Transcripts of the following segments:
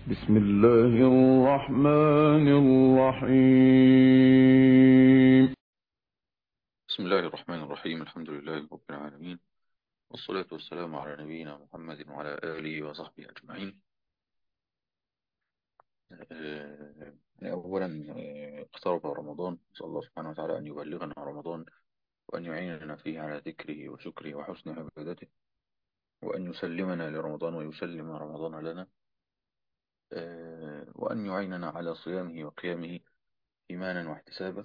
بسم الله الرحمن الرحيم بسم الله الرحمن الرحيم الحمد لله رب العالمين والصلاة والسلام على نبينا محمد وعلى آله وصحبه أجمعين آه، أولا آه، اقترب رمضان نسأل الله سبحانه وتعالى أن يبلغنا رمضان وأن يعيننا فيه على ذكره وشكره وحسن عبادته وأن يسلمنا لرمضان ويسلم رمضان لنا آه، وأن يعيننا على صيامه وقيامه إيمانا واحتسابا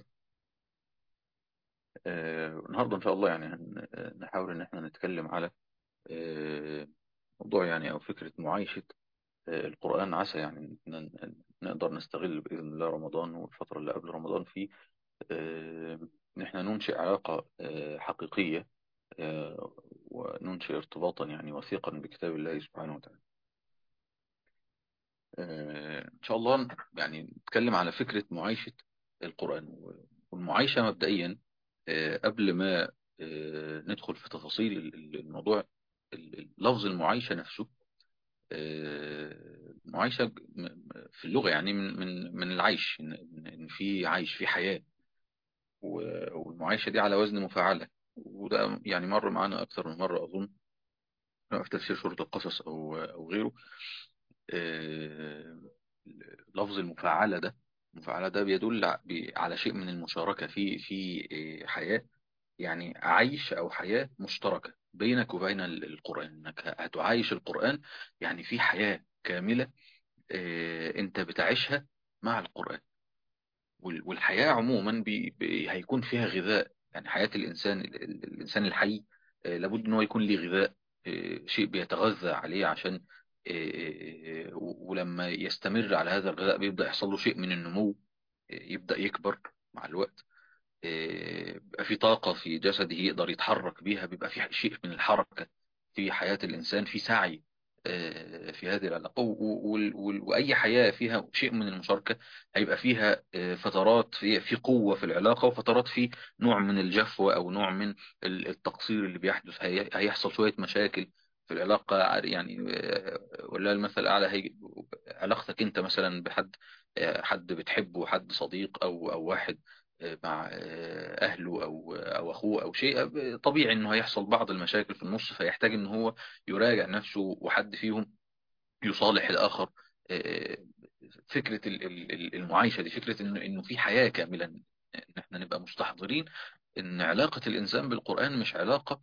آه، النهاردة إن شاء الله يعني هن- نحاول إن احنا نتكلم على آه، موضوع يعني أو فكرة معايشة آه، القرآن عسى يعني إن إن نقدر نستغل بإذن الله رمضان والفترة اللي قبل رمضان فيه آه، إن احنا ننشئ علاقة آه، حقيقية آه، وننشئ ارتباطا يعني وثيقا بكتاب الله سبحانه وتعالى آه، إن شاء الله يعني نتكلم على فكرة معايشة القرآن والمعايشة مبدئيا آه، قبل ما آه، ندخل في تفاصيل ال- ال- الموضوع ال- ال- لفظ المعايشة نفسه آه، المعايشة ج- م- م- في اللغة يعني من من من العيش إن إن- إن في عيش في حياة و- والمعايشة دي على وزن مفاعلة وده يعني مر معانا أكثر من مرة أظن في تفسير سورة القصص أو أو غيره آه، لفظ المفاعلة ده المفاعلة ده بيدل ع- بي- على شيء من المشاركة في في آه، حياة يعني عيش أو حياة مشتركة بينك وبين ال- القرآن إنك هتعايش القرآن يعني في حياة كاملة آه، أنت بتعيشها مع القرآن وال- والحياة عموما بي بي هيكون فيها غذاء يعني حياة الإنسان ال- ال- الإنسان الحي آه، لابد إن هو يكون ليه غذاء آه، شيء بيتغذى عليه عشان آه، آه، آه، و- ولما يستمر على هذا الغذاء بيبدأ يحصل له شيء من النمو آه، يبدأ يكبر مع الوقت آه، بيبقى في طاقة في جسده يقدر يتحرك بيها بيبقى في شيء من الحركة في حياة الإنسان في سعي آه، في هذه العلاقة و- و- وال- وال- وأي حياة فيها شيء من المشاركة هيبقى فيها آه، فترات في في قوة في العلاقة وفترات في نوع من الجفوة أو نوع من ال- التقصير اللي بيحدث هي- هيحصل شوية مشاكل في العلاقة يعني آه، ولا المثل الأعلى هي علاقتك أنت مثلا بحد آه، حد بتحبه حد صديق أو أو واحد مع أهله أو أو أخوه أو شيء طبيعي إنه هيحصل بعض المشاكل في النص فيحتاج إن هو يراجع نفسه وحد فيهم يصالح الآخر فكرة ال- ال- ال- المعايشة دي فكرة إنه إنه في حياة كاملة إن إحنا نبقى مستحضرين إن علاقة الإنسان بالقرآن مش علاقة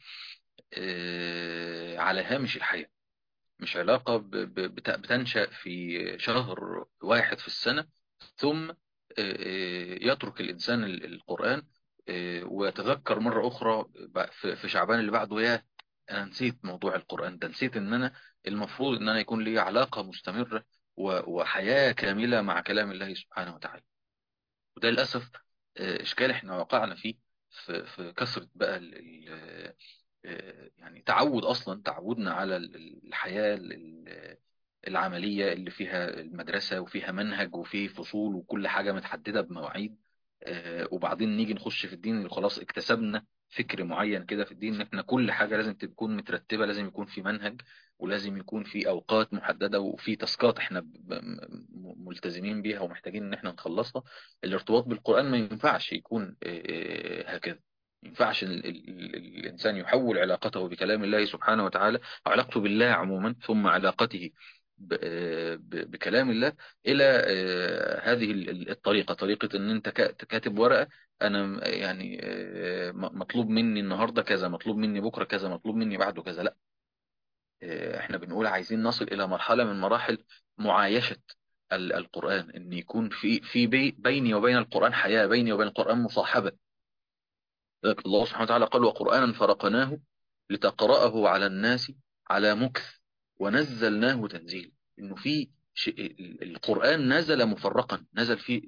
آه، على هامش الحياة مش علاقة ب- ب- بت- بتنشأ في شهر واحد في السنة ثم آه، آه، يترك الإنسان ال- القرآن آه، ويتذكر مرة أخرى ب- في في شعبان اللي بعده يا أنا نسيت موضوع القرآن ده نسيت إن أنا المفروض إن أنا يكون لي علاقة مستمرة و- وحياة كاملة مع كلام الله سبحانه وتعالى وده للأسف آه، إشكال إحنا وقعنا فيه في في كثرة بقى ال- ال- آه، يعني تعود أصلا تعودنا على ال- الحياة ال- العملية اللي فيها المدرسة وفيها منهج وفيه فصول وكل حاجة متحددة بمواعيد آه، وبعدين نيجي نخش في الدين اللي خلاص اكتسبنا فكر معين كده في الدين ان احنا كل حاجة لازم تكون مترتبة لازم يكون في منهج ولازم يكون في اوقات محددة وفي تاسكات احنا ب- ب- م- ملتزمين بيها ومحتاجين ان احنا نخلصها الارتباط بالقرآن ما ينفعش يكون آه، آه، هكذا ما ينفعش ال- ال- ال- الإنسان يحول علاقته بكلام الله سبحانه وتعالى علاقته بالله عموما ثم علاقته ب- آه، ب- بكلام الله إلى آه، هذه ال- ال- الطريقة طريقة إن أنت كا- كاتب ورقة أنا م- يعني آه، م- مطلوب مني النهاردة كذا مطلوب مني بكرة كذا مطلوب مني بعده كذا لا آه، احنا بنقول عايزين نصل إلى مرحلة من مراحل معايشة ال- القرآن إن يكون في في بي بيني وبين القرآن حياة بيني وبين القرآن مصاحبة لذلك الله سبحانه وتعالى قال وقرآنا فرقناه لتقرأه على الناس على مكث ونزلناه تنزيل إنه في شيء القرآن نزل مفرقا نزل فيه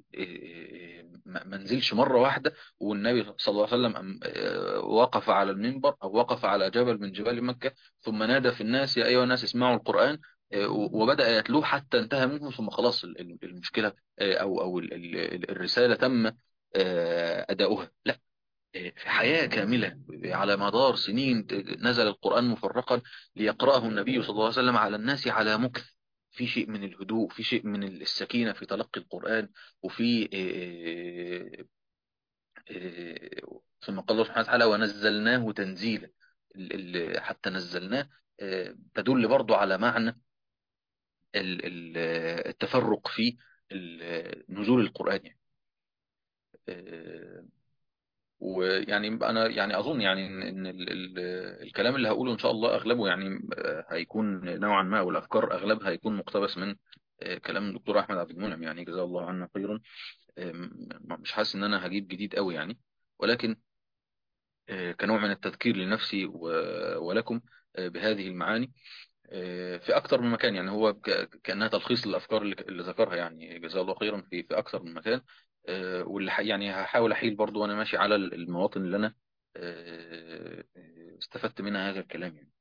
ما ما نزلش مرة واحدة والنبي صلى الله عليه وسلم أم- آه، وقف على المنبر أو وقف على جبل من جبال مكة ثم نادى في الناس يا أيها الناس اسمعوا القرآن آه، وبدأ يتلوه حتى انتهى منه ثم خلاص ال- ال- المشكلة آه، أو أو ال- ال- الرسالة تم آه، أداؤها لا في حياة كاملة على مدار سنين نزل القرآن مفرقا ليقرأه النبي صلى الله عليه وسلم على الناس على مكث في شيء من الهدوء في شيء من السكينة في تلقي القرآن وفي آه، آه، ثم قال الله سبحانه وتعالى ونزلناه تنزيلا ال- ال- حتى نزلناه آه، تدل برضو على معنى ال- ال- التفرق في ال- نزول القرآن يعني آه، ويعني انا يعني اظن يعني ان إن ال ال الكلام اللي هقوله ان شاء الله اغلبه يعني آه، هيكون نوعا ما والافكار اغلبها هيكون مقتبس من آه، كلام الدكتور احمد عبد المنعم يعني جزاه الله عنا خيرا آه، م- مش حاسس ان انا هجيب جديد قوي يعني ولكن آه، كنوع من التذكير لنفسي و- ولكم آه، بهذه المعاني آه، في اكثر من مكان يعني هو ك- كانها تلخيص للافكار اللي اللي ذكرها يعني جزاه الله خيرا في في اكثر من مكان آه، واللي ح- يعني هحاول احيل برضو وانا ماشي على المواطن اللي انا آه، آه، استفدت منها هذا الكلام يعني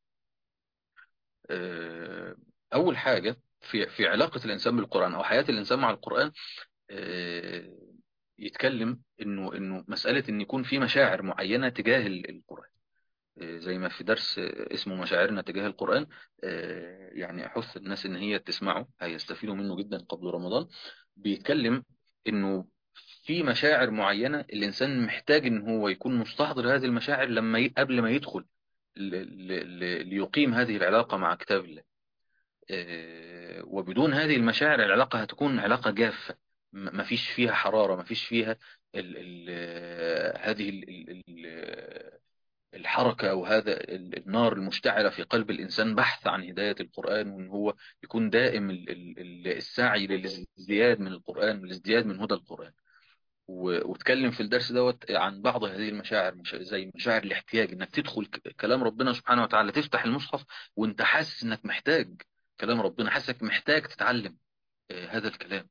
آه، اول حاجه في في علاقه الانسان بالقران او حياه الانسان مع القران آه، يتكلم انه انه مساله ان يكون في مشاعر معينه تجاه ال- القران آه، زي ما في درس آه، اسمه مشاعرنا تجاه القرآن آه، يعني أحث الناس إن هي تسمعه هيستفيدوا منه جدا قبل رمضان بيتكلم إنه في مشاعر معينة الإنسان محتاج إن هو يكون مستحضر هذه المشاعر لما ي... قبل ما يدخل ل... ل... ل... ليقيم هذه العلاقة مع كتاب الله آه، وبدون هذه المشاعر العلاقة هتكون علاقة جافة م- مفيش فيها حرارة مفيش فيها ال... ال... آه، هذه ال... ال... ال... الحركة أو هذا ال- النار المشتعلة في قلب الإنسان بحث عن هداية القرآن وإن هو يكون دائم ال- ال- ال- السعي للازدياد من القرآن والازدياد من هدى القرآن و- واتكلم في الدرس دوت عن بعض هذه المشاعر مش زي مشاعر الاحتياج انك تدخل ك- كلام ربنا سبحانه وتعالى تفتح المصحف وانت حاسس انك محتاج كلام ربنا حاسسك محتاج تتعلم آه، هذا الكلام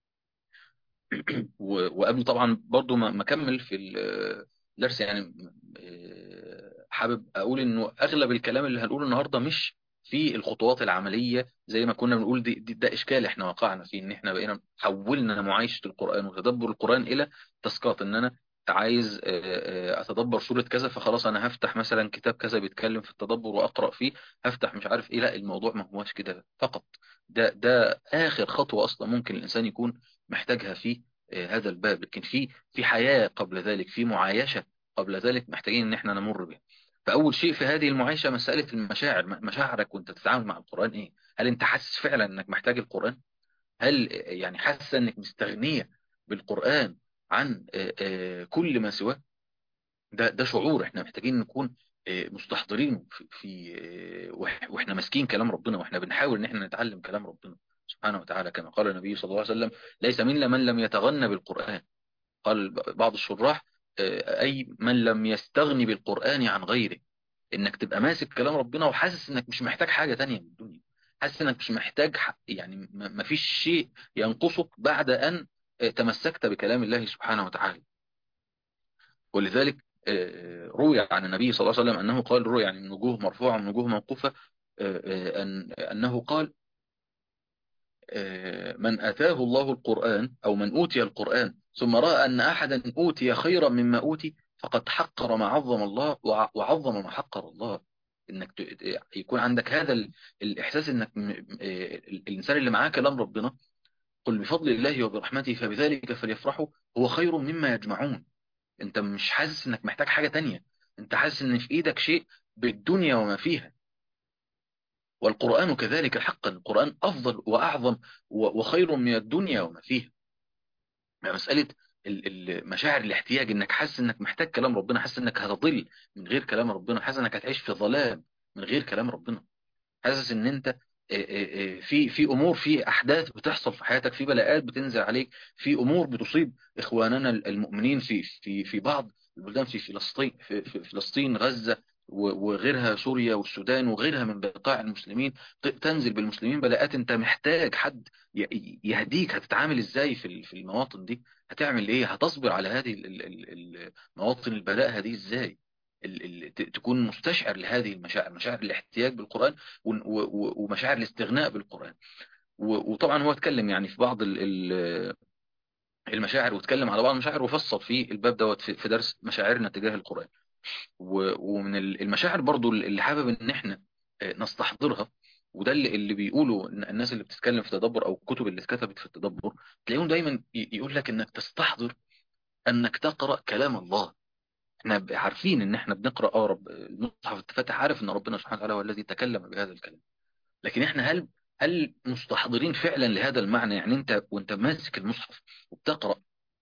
و- وقبل طبعا برضو ما ما اكمل في الدرس يعني آه، حابب اقول انه اغلب الكلام اللي هنقوله النهارده مش في الخطوات العمليه زي ما كنا بنقول دي, دي ده اشكال احنا وقعنا فيه ان احنا بقينا حولنا معايشه القران وتدبر القران الى تاسكات ان انا عايز آه، آه، اتدبر سوره كذا فخلاص انا هفتح مثلا كتاب كذا بيتكلم في التدبر واقرا فيه هفتح مش عارف ايه لا الموضوع ما هوش كده فقط ده ده اخر خطوه اصلا ممكن الانسان يكون محتاجها في آه، هذا الباب لكن في في حياة قبل ذلك في معايشة قبل ذلك محتاجين ان احنا نمر بها فاول شيء في هذه المعايشة مسألة المشاعر م- مشاعرك وانت تتعامل مع القرآن ايه هل انت حاسس فعلا انك محتاج القرآن هل آه، يعني حاسس انك مستغنية بالقرآن عن آه، آه، كل ما سواه ده ده شعور احنا محتاجين نكون آه، مستحضرينه في, في آه، وإح- واحنا ماسكين كلام ربنا واحنا بنحاول ان احنا نتعلم كلام ربنا سبحانه وتعالى كما قال النبي صلى الله عليه وسلم ليس منا من لم يتغنى بالقرآن قال بعض الشراح آه، أي من لم يستغني بالقرآن عن غيره إنك تبقى ماسك كلام ربنا وحاسس إنك مش محتاج حاجة تانية من الدنيا حاسس إنك مش محتاج ح- يعني م- مفيش شيء ينقصك بعد أن آه، تمسكت بكلام الله سبحانه وتعالى ولذلك آه، روي عن النبي صلى الله عليه وسلم أنه قال روي يعني من وجوه مرفوعة ومن وجوه موقوفة آه، آه، أن أنه قال من آتاه الله القرآن أو من أوتي القرآن ثم رأى أن أحدا أوتي خيرا مما أوتي فقد حقر ما عظم الله وع- وعظم ما حقر الله إنك ت- يكون عندك هذا ال- الإحساس إنك م- م- الإنسان اللي معاه كلام ربنا قل بفضل الله وبرحمته فبذلك فليفرحوا هو خير مما يجمعون أنت مش حاسس إنك محتاج حاجة تانية أنت حاسس إن في إيدك شيء بالدنيا وما فيها والقرآن كذلك حقا القرآن أفضل وأعظم و- وخير من الدنيا وما فيها يعني مسألة ال- ال- مشاعر الاحتياج انك حاسس انك محتاج كلام ربنا حاسس انك هتضل من غير كلام ربنا حاسس انك هتعيش في ظلام من غير كلام ربنا حاسس ان انت آه، آه، آه، في في امور في احداث بتحصل في حياتك في بلاءات بتنزل عليك في امور بتصيب اخواننا المؤمنين في في في بعض البلدان في فلسطين في في فلسطين غزة و- وغيرها سوريا والسودان وغيرها من بقاع المسلمين ت- تنزل بالمسلمين بلاءات انت محتاج حد ي- يهديك هتتعامل ازاي في ال- في المواطن دي هتعمل ايه هتصبر على هذه ال- ال- ال- مواطن البلاء هذه ازاي ال- ال- ت- تكون مستشعر لهذه المشاعر مشاعر الاحتياج بالقرآن ون- و- و- ومشاعر الاستغناء بالقرآن و- وطبعا هو اتكلم يعني في بعض ال- ال- المشاعر واتكلم على بعض المشاعر وفصل في الباب دوت في في درس مشاعرنا تجاه القرآن و- ومن ال- المشاعر برضو اللي حابب ان احنا آه، نستحضرها وده اللي اللي بيقولوا إن الناس اللي بتتكلم في تدبر او الكتب اللي اتكتبت في التدبر تلاقيهم دايما ي- يقول لك انك تستحضر انك تقرا كلام الله احنا ب- عارفين ان احنا بنقرا اه رب المصحف الفاتح عارف ان ربنا سبحانه وتعالى هو الذي تكلم بهذا الكلام لكن احنا هل هل مستحضرين فعلا لهذا المعنى يعني انت وانت ماسك المصحف وبتقرا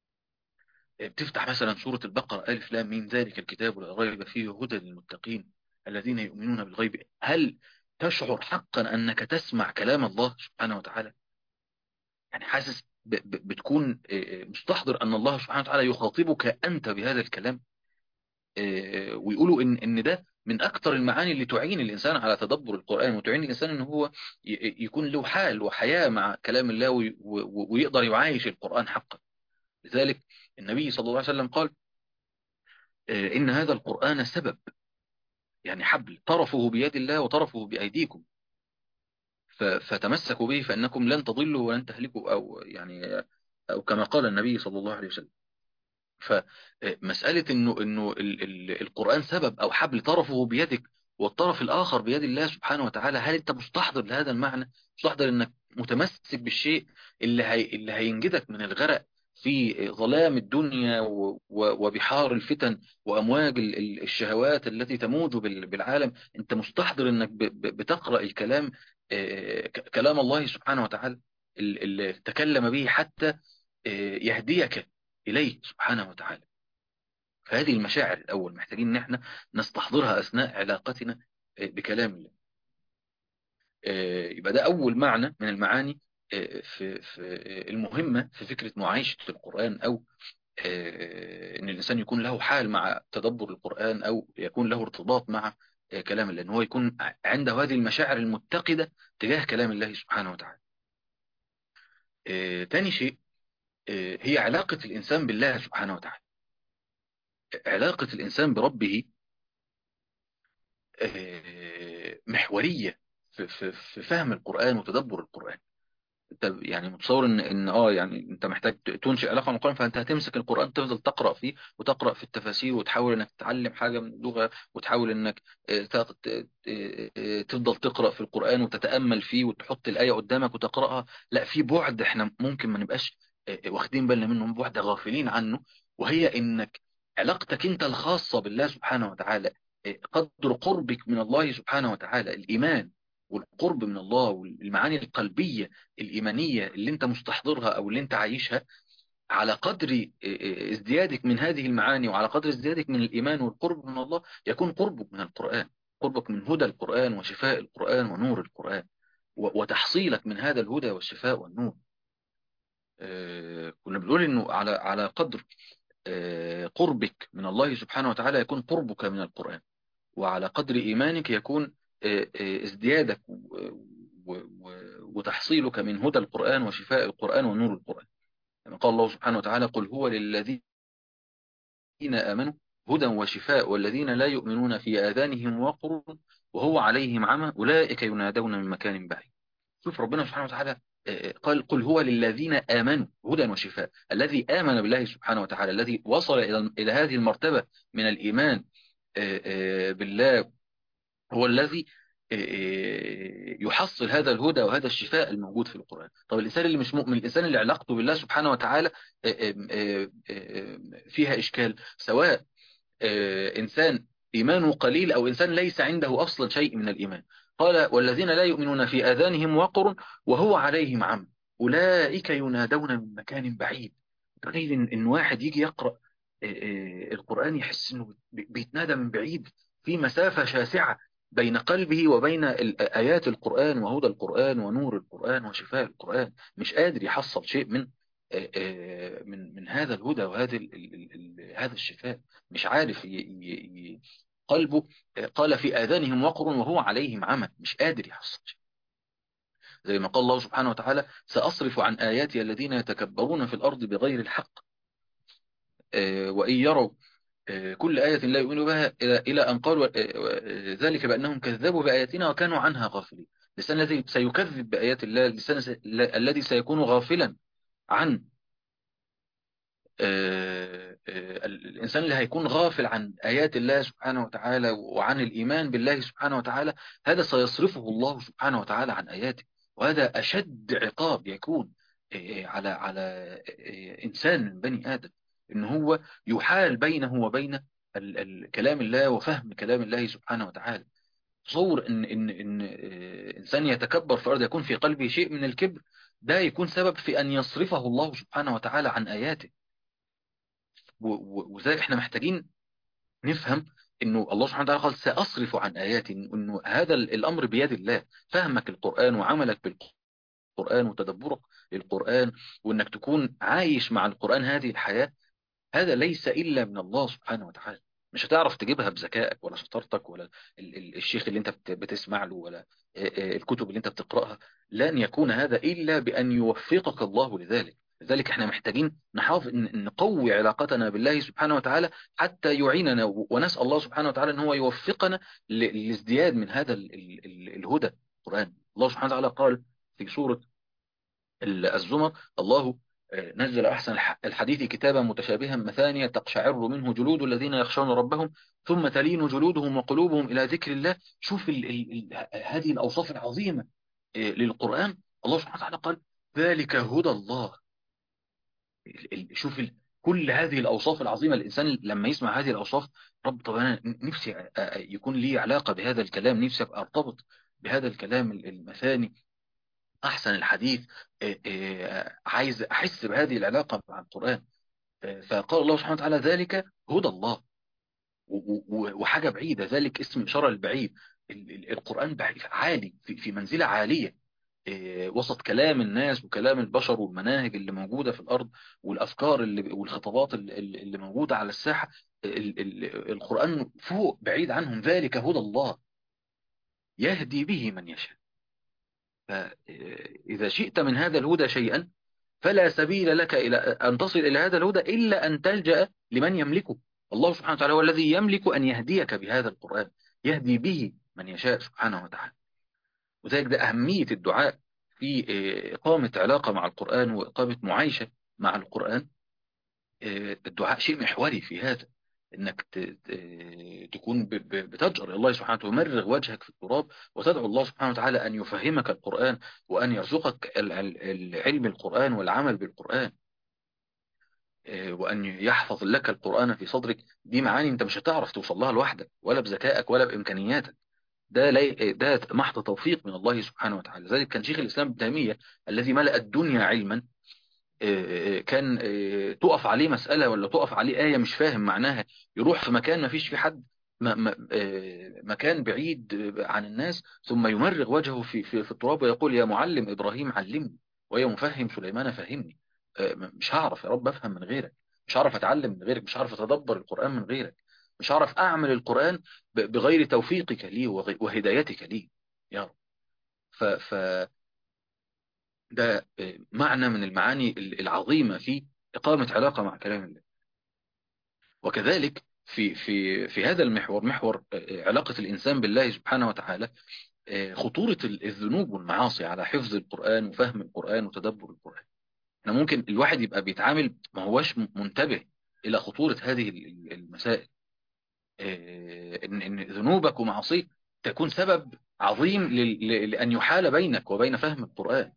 بتفتح مثلا سورة البقرة ألف لام ميم ذلك الكتاب لا ريب فيه هدى للمتقين الذين يؤمنون بالغيب هل تشعر حقا أنك تسمع كلام الله سبحانه وتعالى يعني حاسس ب ب بتكون آه، مستحضر أن الله سبحانه وتعالى يخاطبك أنت بهذا الكلام آه، ويقولوا إن إن ده من أكثر المعاني اللي تعين الإنسان على تدبر القرآن وتعين الإنسان إن هو ي- يكون له حال وحياة مع كلام الله وي- و- ويقدر يعايش القرآن حقا لذلك النبي صلى الله عليه وسلم قال آه، إن هذا القرآن سبب يعني حبل طرفه بيد الله وطرفه بأيديكم ف- فتمسكوا به فإنكم لن تضلوا ولن تهلكوا أو يعني أو كما قال النبي صلى الله عليه وسلم فمسألة إنه إنه ال- ال- القرآن سبب أو حبل طرفه بيدك والطرف الآخر بيد الله سبحانه وتعالى هل أنت مستحضر لهذا المعنى مستحضر إنك متمسك بالشيء اللي هي اللي هينجدك من الغرق في ظلام الدنيا و- و- وبحار الفتن وأمواج ال- ال- الشهوات التي تموج بال- بالعالم أنت مستحضر إنك ب- ب- بتقرأ الكلام آه، ك- كلام الله سبحانه وتعالى ال- اللي تكلم به حتى آه، يهديك إليه سبحانه وتعالى فهذه المشاعر الأول محتاجين إن احنا نستحضرها أثناء علاقتنا آه، بكلام الله آه، يبقى ده أول معنى من المعاني آه، في في آه، المهمة في فكرة معايشة القرآن أو آه، إن الإنسان يكون له حال مع تدبر القرآن أو يكون له ارتباط مع آه، كلام الله إن هو يكون عنده هذه المشاعر المتقدة تجاه كلام الله سبحانه وتعالى آه، تاني شيء آه، هي علاقة الإنسان بالله سبحانه وتعالى علاقة الإنسان بربه آه، محورية في في في فهم القرآن وتدبر القرآن انت يعني متصور ان ان اه يعني انت محتاج تنشئ علاقه مع القران فانت هتمسك القران تفضل تقرا فيه وتقرا في التفاسير وتحاول انك تتعلم حاجه من اللغه وتحاول انك آه، تاخد- ت- آه، تفضل تقرا في القران وتتامل فيه وتحط الايه قدامك وتقراها لا في بعد احنا ممكن ما نبقاش آه، واخدين بالنا منه بعد غافلين عنه وهي انك علاقتك انت الخاصه بالله سبحانه وتعالى آه، قدر قربك من الله سبحانه وتعالى الايمان والقرب من الله والمعاني القلبيه الإيمانية اللي أنت مستحضرها أو اللي أنت عايشها على قدر ازديادك من هذه المعاني وعلى قدر ازديادك من الإيمان والقرب من الله يكون قربك من القرآن قربك من هدى القرآن وشفاء القرآن ونور القرآن و- وتحصيلك من هذا الهدى والشفاء والنور آه، كنا بنقول إنه على على قدر آه، قربك من الله سبحانه وتعالى يكون قربك من القرآن وعلى قدر إيمانك يكون آه، آه، ازديادك و- و- و- وتحصيلك من هدى القرآن وشفاء القرآن ونور القرآن كما قال الله سبحانه وتعالى قل هو للذين آمنوا هدى وشفاء والذين لا يؤمنون في آذانهم وقر وهو عليهم عمى أولئك ينادون من مكان بعيد شوف ربنا سبحانه وتعالى آه، قال قل هو للذين آمنوا هدى وشفاء الذي آمن بالله سبحانه وتعالى الذي وصل إلى إلى هذه المرتبة من الإيمان آه، آه، بالله هو الذي آه، يحصل هذا الهدى وهذا الشفاء الموجود في القرآن طب الإنسان اللي مش مؤمن الإنسان اللي علاقته بالله سبحانه وتعالى آه، آه، آه، فيها إشكال سواء آه، إنسان إيمانه قليل أو إنسان ليس عنده أصلا شيء من الإيمان قال والذين لا يؤمنون في آذانهم وقر وهو عليهم عمى أولئك ينادون من مكان بعيد تخيل إن إن واحد يجي يقرأ آه، آه، القرآن يحس إنه بي- بيتنادى من بعيد في مسافة شاسعة بين قلبه وبين ال- آيات القرآن وهدى القرآن ونور القرآن وشفاء القرآن مش قادر يحصل شيء من آه، آه، من من هذا الهدى وهذا ال- ال- ال- ال- هذا الشفاء مش عارف ي... ي... ي... قلبه آه، قال في آذانهم وقر وهو عليهم عمى مش قادر يحصل شيء زي ما قال الله سبحانه وتعالى سأصرف عن آياتي الذين يتكبرون في الأرض بغير الحق آه، وإن يروا آه، كل آية لا يؤمنوا بها إلى إلى أن قالوا آه، آه، ذلك بأنهم كذبوا بآياتنا وكانوا عنها غافلين لسان الذي سيكذب بآيات الله لسان س- الذي سيكون غافلا عن آه، الإنسان اللي هيكون غافل عن آيات الله سبحانه وتعالى وعن الإيمان بالله سبحانه وتعالى هذا سيصرفه الله سبحانه وتعالى عن آياته وهذا أشد عقاب يكون على على إنسان من بني آدم إن هو يحال بينه وبين كلام الله وفهم كلام الله سبحانه وتعالى تصور إن إن إن إنسان يتكبر في الأرض يكون في قلبه شيء من الكبر ده يكون سبب في أن يصرفه الله سبحانه وتعالى عن آياته وذلك احنا محتاجين نفهم انه الله سبحانه وتعالى قال سأصرف عن آياتي انه هذا الامر بيد الله فهمك القرآن وعملك بالقرآن وتدبرك للقرآن وانك تكون عايش مع القرآن هذه الحياة هذا ليس إلا من الله سبحانه وتعالى مش هتعرف تجيبها بذكائك ولا شطارتك ولا الشيخ اللي انت بتسمع له ولا الكتب اللي انت بتقرأها لن يكون هذا إلا بأن يوفقك الله لذلك لذلك احنا محتاجين نحافظ نقوي علاقتنا بالله سبحانه وتعالى حتى يعيننا ونسأل الله سبحانه وتعالى ان هو يوفقنا للازدياد من هذا الهدى القرآن الله سبحانه وتعالى قال في سورة الزمر الله نزل أحسن الحديث كتابا متشابها مثانية تقشعر منه جلود الذين يخشون ربهم ثم تلين جلودهم وقلوبهم إلى ذكر الله شوف ال ال ال هذه الأوصاف العظيمة للقرآن الله سبحانه وتعالى قال ذلك هدى الله شوف ال كل هذه الأوصاف العظيمة الإنسان لما يسمع هذه الأوصاف رب طب أنا نفسي يكون لي علاقة بهذا الكلام نفسي أرتبط بهذا الكلام المثاني أحسن الحديث عايز أحس بهذه العلاقة مع القرآن فقال الله سبحانه وتعالى ذلك هدى الله وحاجة بعيدة ذلك اسم إشارة البعيد القرآن عالي في منزلة عالية وسط كلام الناس وكلام البشر والمناهج اللي موجودة في الأرض والأفكار اللي والخطابات اللي موجودة على الساحة القرآن فوق بعيد عنهم ذلك هدى الله يهدي به من يشاء فإذا شئت من هذا الهدى شيئا فلا سبيل لك إلى أن تصل إلى هذا الهدى إلا أن تلجأ لمن يملكه الله سبحانه وتعالى هو الذي يملك أن يهديك بهذا القرآن يهدي به من يشاء سبحانه وتعالى وذلك ده أهمية الدعاء في إقامة علاقة مع القرآن وإقامة معايشة مع القرآن الدعاء شيء محوري في هذا انك تكون بتجأر الله سبحانه وتعالى تمرغ وجهك في التراب وتدعو الله سبحانه وتعالى ان يفهمك القرآن وان يرزقك العلم القرآن والعمل بالقرآن وان يحفظ لك القرآن في صدرك دي معاني انت مش هتعرف توصل لها لوحدك ولا بذكائك ولا بامكانياتك ده لي ده محض توفيق من الله سبحانه وتعالى لذلك كان شيخ الاسلام ابن تيميه الذي ملأ الدنيا علما كان تقف عليه مسألة ولا تقف عليه آية مش فاهم معناها يروح في مكان ما فيش في حد مكان بعيد عن الناس ثم يمرغ وجهه في, في, في التراب ويقول يا معلم إبراهيم علمني ويا مفهم سليمان فهمني مش هعرف يا رب أفهم من غيرك مش هعرف أتعلم من غيرك مش هعرف أتدبر القرآن من غيرك مش هعرف أعمل القرآن بغير توفيقك لي وهدايتك لي يا رب ف, ف ده معنى من المعاني العظيمة في إقامة علاقة مع كلام الله وكذلك في في في هذا المحور محور علاقة الإنسان بالله سبحانه وتعالى خطورة الذنوب والمعاصي على حفظ القرآن وفهم القرآن وتدبر القرآن احنا ممكن الواحد يبقى بيتعامل ما هوش منتبه إلى خطورة هذه المسائل إن إن ذنوبك ومعاصيك تكون سبب عظيم لأن يحال بينك وبين فهم القرآن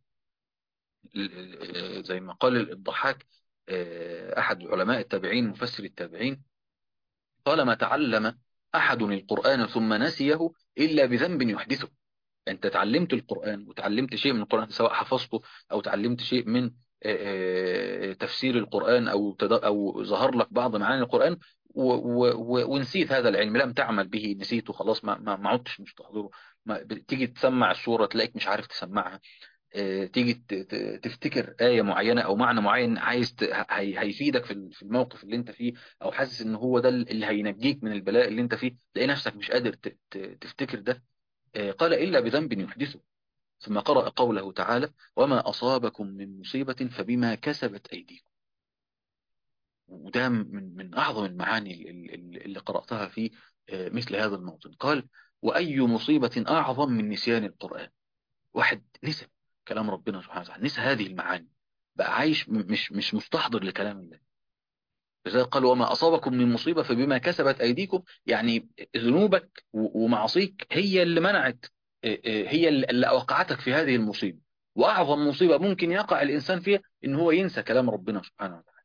زي ما قال الضحاك أحد علماء التابعين مفسر التابعين قال ما تعلم أحد القرآن ثم نسيه إلا بذنب يحدثه أنت تعلمت القرآن وتعلمت شيء من القرآن سواء حفظته أو تعلمت شيء من تفسير القرآن أو أو ظهر لك بعض معاني القرآن ونسيت هذا العلم لم تعمل به نسيته خلاص ما ما عدتش مش تحضره تيجي تسمع السورة تلاقيك مش عارف تسمعها تيجي تفتكر آية معينة أو معنى معين عايز هيفيدك في الموقف اللي انت فيه أو حاسس إن هو ده اللي هينجيك من البلاء اللي انت فيه تلاقي نفسك مش قادر تفتكر ده قال إلا بذنب يحدثه ثم قرأ قوله تعالى وما أصابكم من مصيبة فبما كسبت أيديكم وده من من أعظم المعاني اللي قرأتها في مثل هذا الموطن قال وأي مصيبة أعظم من نسيان القرآن واحد نسى كلام ربنا سبحانه وتعالى نسى هذه المعاني بقى عايش مش مش مستحضر لكلام الله لذلك قال وما أصابكم من مصيبة فبما كسبت أيديكم يعني ذنوبك ومعاصيك هي اللي منعت هي اللي أوقعتك في هذه المصيبة وأعظم مصيبة ممكن يقع الإنسان فيها إن هو ينسى كلام ربنا سبحانه وتعالى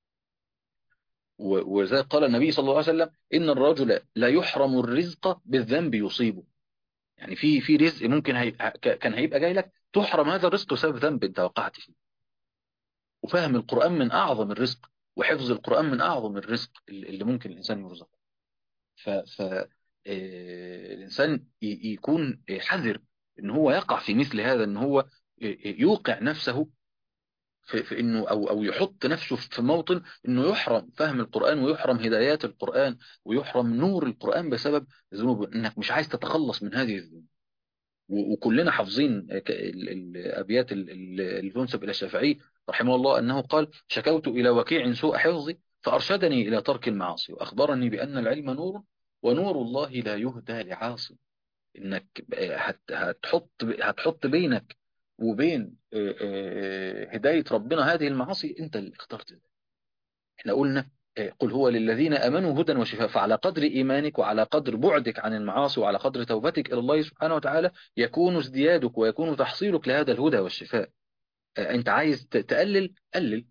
وذلك قال النبي صلى الله عليه وسلم إن الرجل لا يحرم الرزق بالذنب يصيبه يعني في في رزق ممكن هي كان هيبقى جاي لك تحرم هذا الرزق بسبب ذنب انت وقعت فيه وفهم القرآن من أعظم الرزق وحفظ القرآن من أعظم الرزق اللي ممكن الإنسان يرزقه ف, ف... الإنسان يكون حذر إن هو يقع في مثل هذا إن هو يوقع نفسه في, في إنه أو أو يحط نفسه في موطن إنه يحرم فهم القرآن ويحرم هدايات القرآن ويحرم نور القرآن بسبب ذنوب إنك مش عايز تتخلص من هذه الذنوب وكلنا حافظين الأبيات اللي تنسب إلى الشافعي رحمه الله أنه قال شكوت إلى وكيع سوء حفظي فأرشدني إلى ترك المعاصي وأخبرني بأن العلم نور ونور الله لا يهدى لعاصي إنك هتحط هتحط بينك وبين هداية ربنا هذه المعاصي أنت اللي اخترت ده احنا قلنا قل هو للذين أمنوا هدى وشفاء فعلى قدر إيمانك وعلى قدر بعدك عن المعاصي وعلى قدر توبتك إلى الله سبحانه وتعالى يكون ازديادك ويكون تحصيلك لهذا الهدى والشفاء أنت عايز تقلل قلل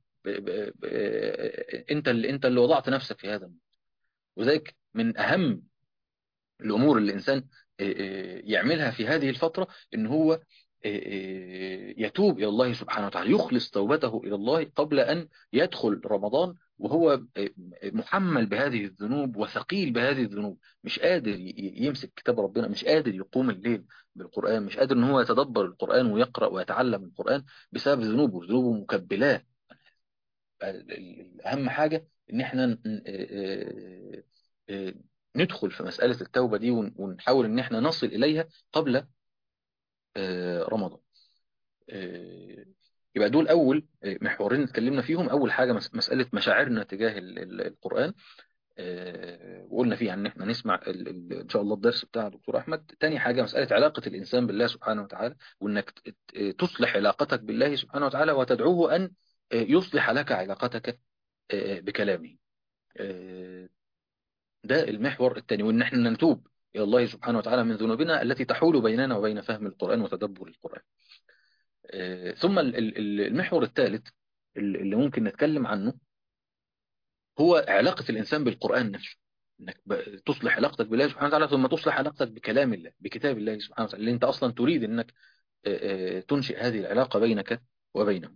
أنت اللي أنت اللي وضعت نفسك في هذا وذلك من أهم الأمور اللي الإنسان يعملها في هذه الفترة إن هو يتوب إلى الله سبحانه وتعالى يخلص توبته إلى الله قبل أن يدخل رمضان وهو محمل بهذه الذنوب وثقيل بهذه الذنوب مش قادر يمسك كتاب ربنا مش قادر يقوم الليل بالقرآن مش قادر ان هو يتدبر القرآن ويقرأ ويتعلم القرآن بسبب ذنوبه ذنوبه مكبلاه أهم حاجة ان احنا ندخل في مسألة التوبة دي ونحاول ان احنا نصل إليها قبل رمضان يبقى دول أول محورين اتكلمنا فيهم أول حاجة مسألة مشاعرنا تجاه القرآن وقلنا فيها ان احنا نسمع ان شاء الله الدرس بتاع دكتور احمد تاني حاجة مسألة علاقة الانسان بالله سبحانه وتعالى وانك تصلح علاقتك بالله سبحانه وتعالى وتدعوه ان يصلح لك علاقتك بكلامه ده المحور الثاني وان احنا نتوب الى الله سبحانه وتعالى من ذنوبنا التي تحول بيننا وبين فهم القرآن وتدبر القرآن ثم المحور الثالث اللي ممكن نتكلم عنه هو علاقة الإنسان بالقرآن نفسه انك تصلح علاقتك بالله سبحانه وتعالى ثم تصلح علاقتك بكلام الله بكتاب الله سبحانه وتعالى اللي انت اصلا تريد انك تنشئ هذه العلاقة بينك وبينه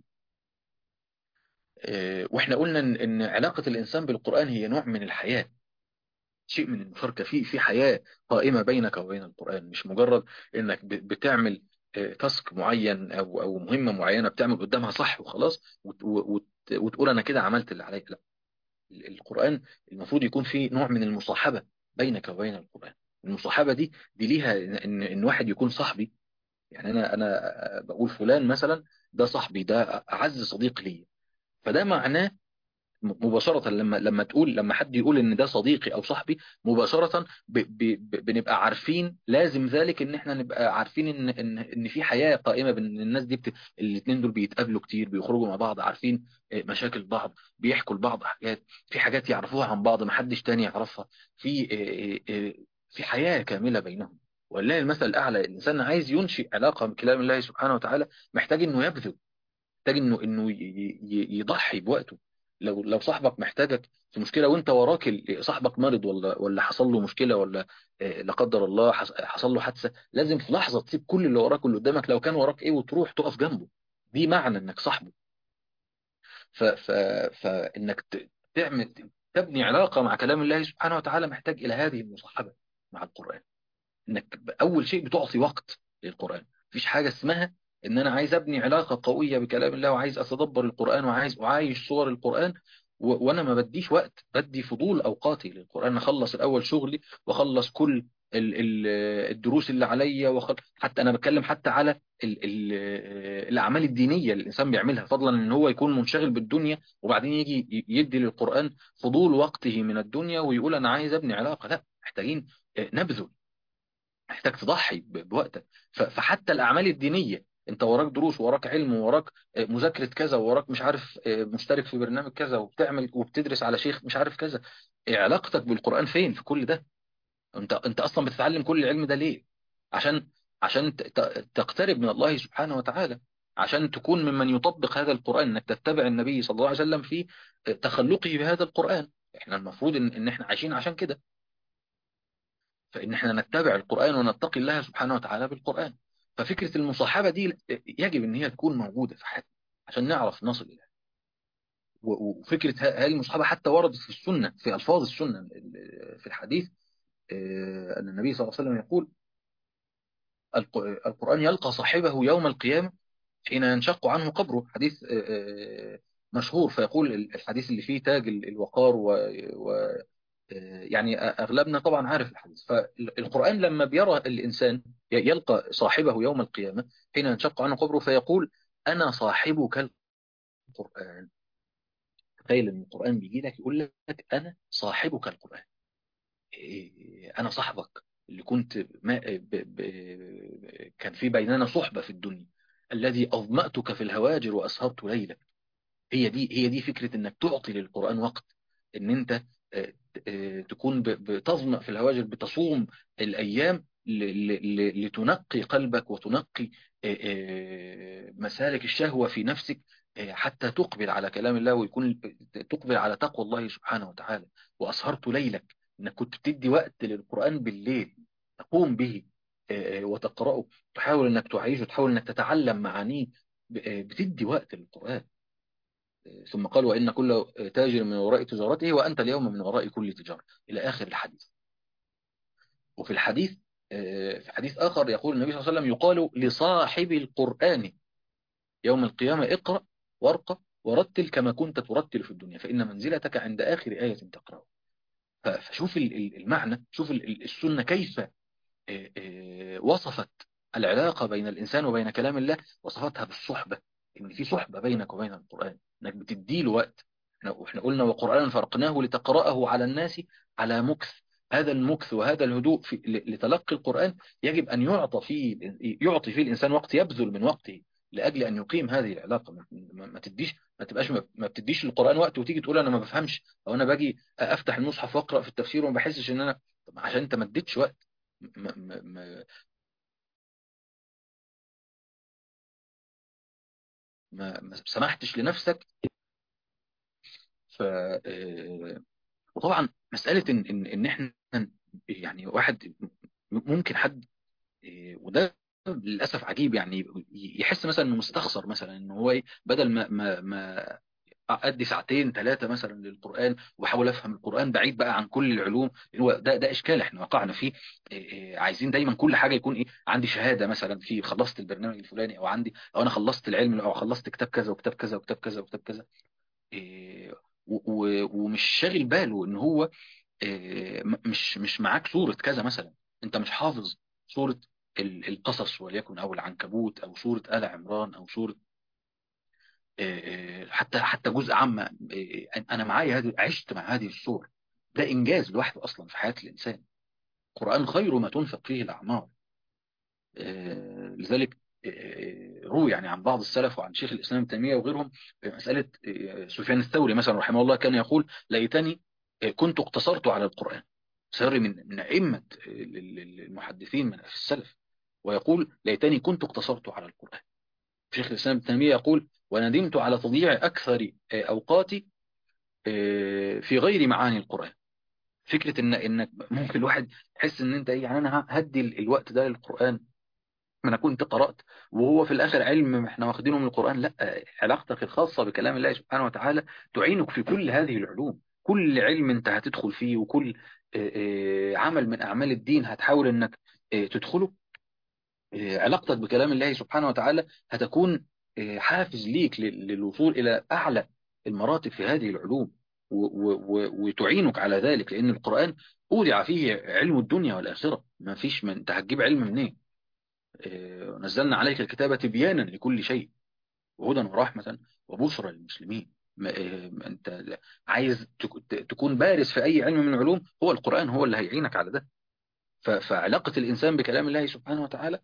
واحنا قلنا ان علاقة الانسان بالقرآن هي نوع من الحياة شيء من المشاركة في في حياة قائمة بينك وبين القرآن مش مجرد انك بتعمل تاسك معين او او مهمة معينة بتعمل قدامها صح وخلاص وتقول انا كده عملت اللي عليا لا القرآن المفروض يكون فيه نوع من المصاحبة بينك وبين القرآن المصاحبة دي دي ليها ان ان واحد يكون صاحبي يعني انا انا بقول فلان مثلا ده صاحبي ده اعز صديق لي فده معناه مباشرة لما لما تقول لما حد يقول ان ده صديقي او صاحبي مباشرة ب ب بنبقى عارفين لازم ذلك ان احنا نبقى عارفين ان ان ان في حياة قائمة بين الناس دي بت... الاثنين دول بيتقابلوا كتير بيخرجوا مع بعض عارفين مشاكل بعض بيحكوا لبعض حاجات في حاجات يعرفوها عن بعض ما حدش تاني يعرفها في في حياة كاملة بينهم ولله المثل الاعلى الانسان عايز ينشئ علاقة بكلام الله سبحانه وتعالى محتاج انه يبذل محتاج انه انه يضحي بوقته لو لو صاحبك محتاجك في مشكله وانت وراك صاحبك مرض ولا ولا حصل له مشكله ولا لا قدر الله حصل له حادثه لازم في لحظه تسيب كل اللي وراك واللي قدامك لو كان وراك ايه وتروح تقف جنبه دي معنى انك صاحبه ف ف فانك تعمل تبني علاقه مع كلام الله سبحانه وتعالى محتاج الى هذه المصاحبه مع القران انك اول شيء بتعطي وقت للقران مفيش حاجه اسمها ان انا عايز ابني علاقة قوية بكلام الله وعايز اتدبر القرآن وعايز اعايش صور القرآن و... وانا ما بديش وقت بدي فضول اوقاتي للقرآن اخلص الاول شغلي واخلص كل ال... ال... الدروس اللي عليا وخل... حتى انا بتكلم حتى على ال... ال... الاعمال الدينية اللي الانسان بيعملها فضلا ان هو يكون منشغل بالدنيا وبعدين يجي يدي للقرآن فضول وقته من الدنيا ويقول انا عايز ابني علاقة لا محتاجين نبذل محتاج تضحي بوقتك فحتى الاعمال الدينية انت وراك دروس وراك علم وراك مذاكرة كذا وراك مش عارف مشترك في برنامج كذا وبتعمل وبتدرس على شيخ مش عارف كذا علاقتك بالقرآن فين في كل ده انت انت اصلا بتتعلم كل العلم ده ليه عشان عشان تقترب من الله سبحانه وتعالى عشان تكون ممن يطبق هذا القرآن انك تتبع النبي صلى الله عليه وسلم في تخلقه بهذا القرآن احنا المفروض ان, إن احنا عايشين عشان كده فإن احنا نتبع القرآن ونتقي الله سبحانه وتعالى بالقرآن ففكرة المصاحبة دي يجب ان هي تكون موجودة في حياتنا عشان نعرف نصل إليها وفكرة هذه المصاحبة حتى وردت في السنة في ألفاظ السنة في الحديث أن النبي صلى الله عليه وسلم يقول القرآن يلقى صاحبه يوم القيامة حين ينشق عنه قبره حديث مشهور فيقول الحديث اللي فيه تاج الوقار و, و يعني أغلبنا طبعا عارف الحديث فالقرآن لما بيرى الإنسان يلقى صاحبه يوم القيامة حين ينشق عنه قبره فيقول أنا صاحبك القرآن تخيل ان القرآن بيجي لك يقول لك أنا صاحبك القرآن أنا صاحبك اللي كنت ما ب ب كان في بيننا صحبة في الدنيا الذي أظمأتك في الهواجر وأسهرت ليلك هي دي هي دي فكرة انك تعطي للقرآن وقت ان انت تكون بتظمأ في الهواجر بتصوم الأيام لتنقي قلبك وتنقي مسالك الشهوة في نفسك حتى تقبل على كلام الله ويكون تقبل على تقوى الله سبحانه وتعالى وأسهرت ليلك انك كنت بتدي وقت للقرآن بالليل تقوم به وتقرأه تحاول انك تعيشه تحاول انك تتعلم معانيه بتدي وقت للقرآن ثم قال وإن كل تاجر من وراء تجارته وأنت اليوم من وراء كل تجارة إلى آخر الحديث وفي الحديث في حديث آخر يقول النبي صلى الله عليه وسلم يقال لصاحب القرآن يوم القيامة اقرأ وارقى ورتل كما كنت ترتل في الدنيا فإن منزلتك عند آخر آية تقرأ فشوف المعنى شوف السنة كيف وصفت العلاقة بين الإنسان وبين كلام الله وصفتها بالصحبة إن في صحبة بينك وبين القرآن إنك بتديله وقت احنا قلنا وقرآنا فرقناه لتقرأه على الناس على مكث هذا المكث وهذا الهدوء في لتلقي القرآن يجب أن يعطى فيه يعطي فيه الإنسان وقت يبذل من وقته لأجل أن يقيم هذه العلاقة ما تديش ما تبقاش ما بتديش القرآن وقت وتيجي تقول أنا ما بفهمش أو أنا باجي أفتح المصحف وأقرأ في التفسير وما بحسش إن أنا عشان أنت ما اديتش وقت ما ما ما ما, ما سمحتش لنفسك ف وطبعا مسألة إن, إن, إن إحنا يعني واحد ممكن حد وده للأسف عجيب يعني يحس مثلا إنه مستخسر مثلا إنه هو إيه بدل ما ما ما أدي ساعتين ثلاثة مثلا للقرآن وبحاول أفهم القرآن بعيد بقى عن كل العلوم هو ده ده إشكال إحنا وقعنا فيه عايزين دايما كل حاجة يكون إيه عندي شهادة مثلا في خلصت البرنامج الفلاني أو عندي أو أنا خلصت العلم أو خلصت كتاب كذا وكتاب كذا وكتاب كذا وكتاب كذا ومش شاغل باله إن هو مش مش معاك سورة كذا مثلا أنت مش حافظ سورة القصص وليكن أو العنكبوت أو سورة آل عمران أو سورة حتى حتى جزء عامة أنا معايا هذه عشت مع هذه الصور ده إنجاز لوحده أصلا في حياة الإنسان القرآن خير ما تنفق فيه الأعمار لذلك روي يعني عن بعض السلف وعن شيخ الإسلام ابن تيمية وغيرهم مسألة سفيان الثوري مثلا رحمه الله كان يقول ليتني كنت اقتصرت على القرآن سر من من أئمة المحدثين من في السلف ويقول ليتني كنت اقتصرت على القرآن شيخ الإسلام ابن تيمية يقول وندمت على تضييع أكثر أوقاتي في غير معاني القرآن فكرة إن إنك ممكن الواحد يحس إن أنت إيه يعني أنا هدي الوقت ده للقرآن ما أنا كنت قرأت وهو في الآخر علم إحنا واخدينه من القرآن لا علاقتك الخاصة بكلام الله سبحانه وتعالى تعينك في كل هذه العلوم كل علم أنت هتدخل فيه وكل عمل من أعمال الدين هتحاول إنك تدخله علاقتك بكلام الله سبحانه وتعالى هتكون حافز ليك للوصول إلى أعلى المراتب في هذه العلوم وتعينك على ذلك لأن القرآن أودع فيه علم الدنيا والآخرة ما فيش من أنت هتجيب علم منين نزلنا عليك الكتابة تبيانا لكل شيء وهدى ورحمة وبشرى للمسلمين أنت عايز تكون بارز في أي علم من العلوم هو القرآن هو اللي هيعينك على ده فعلاقة الإنسان بكلام الله سبحانه وتعالى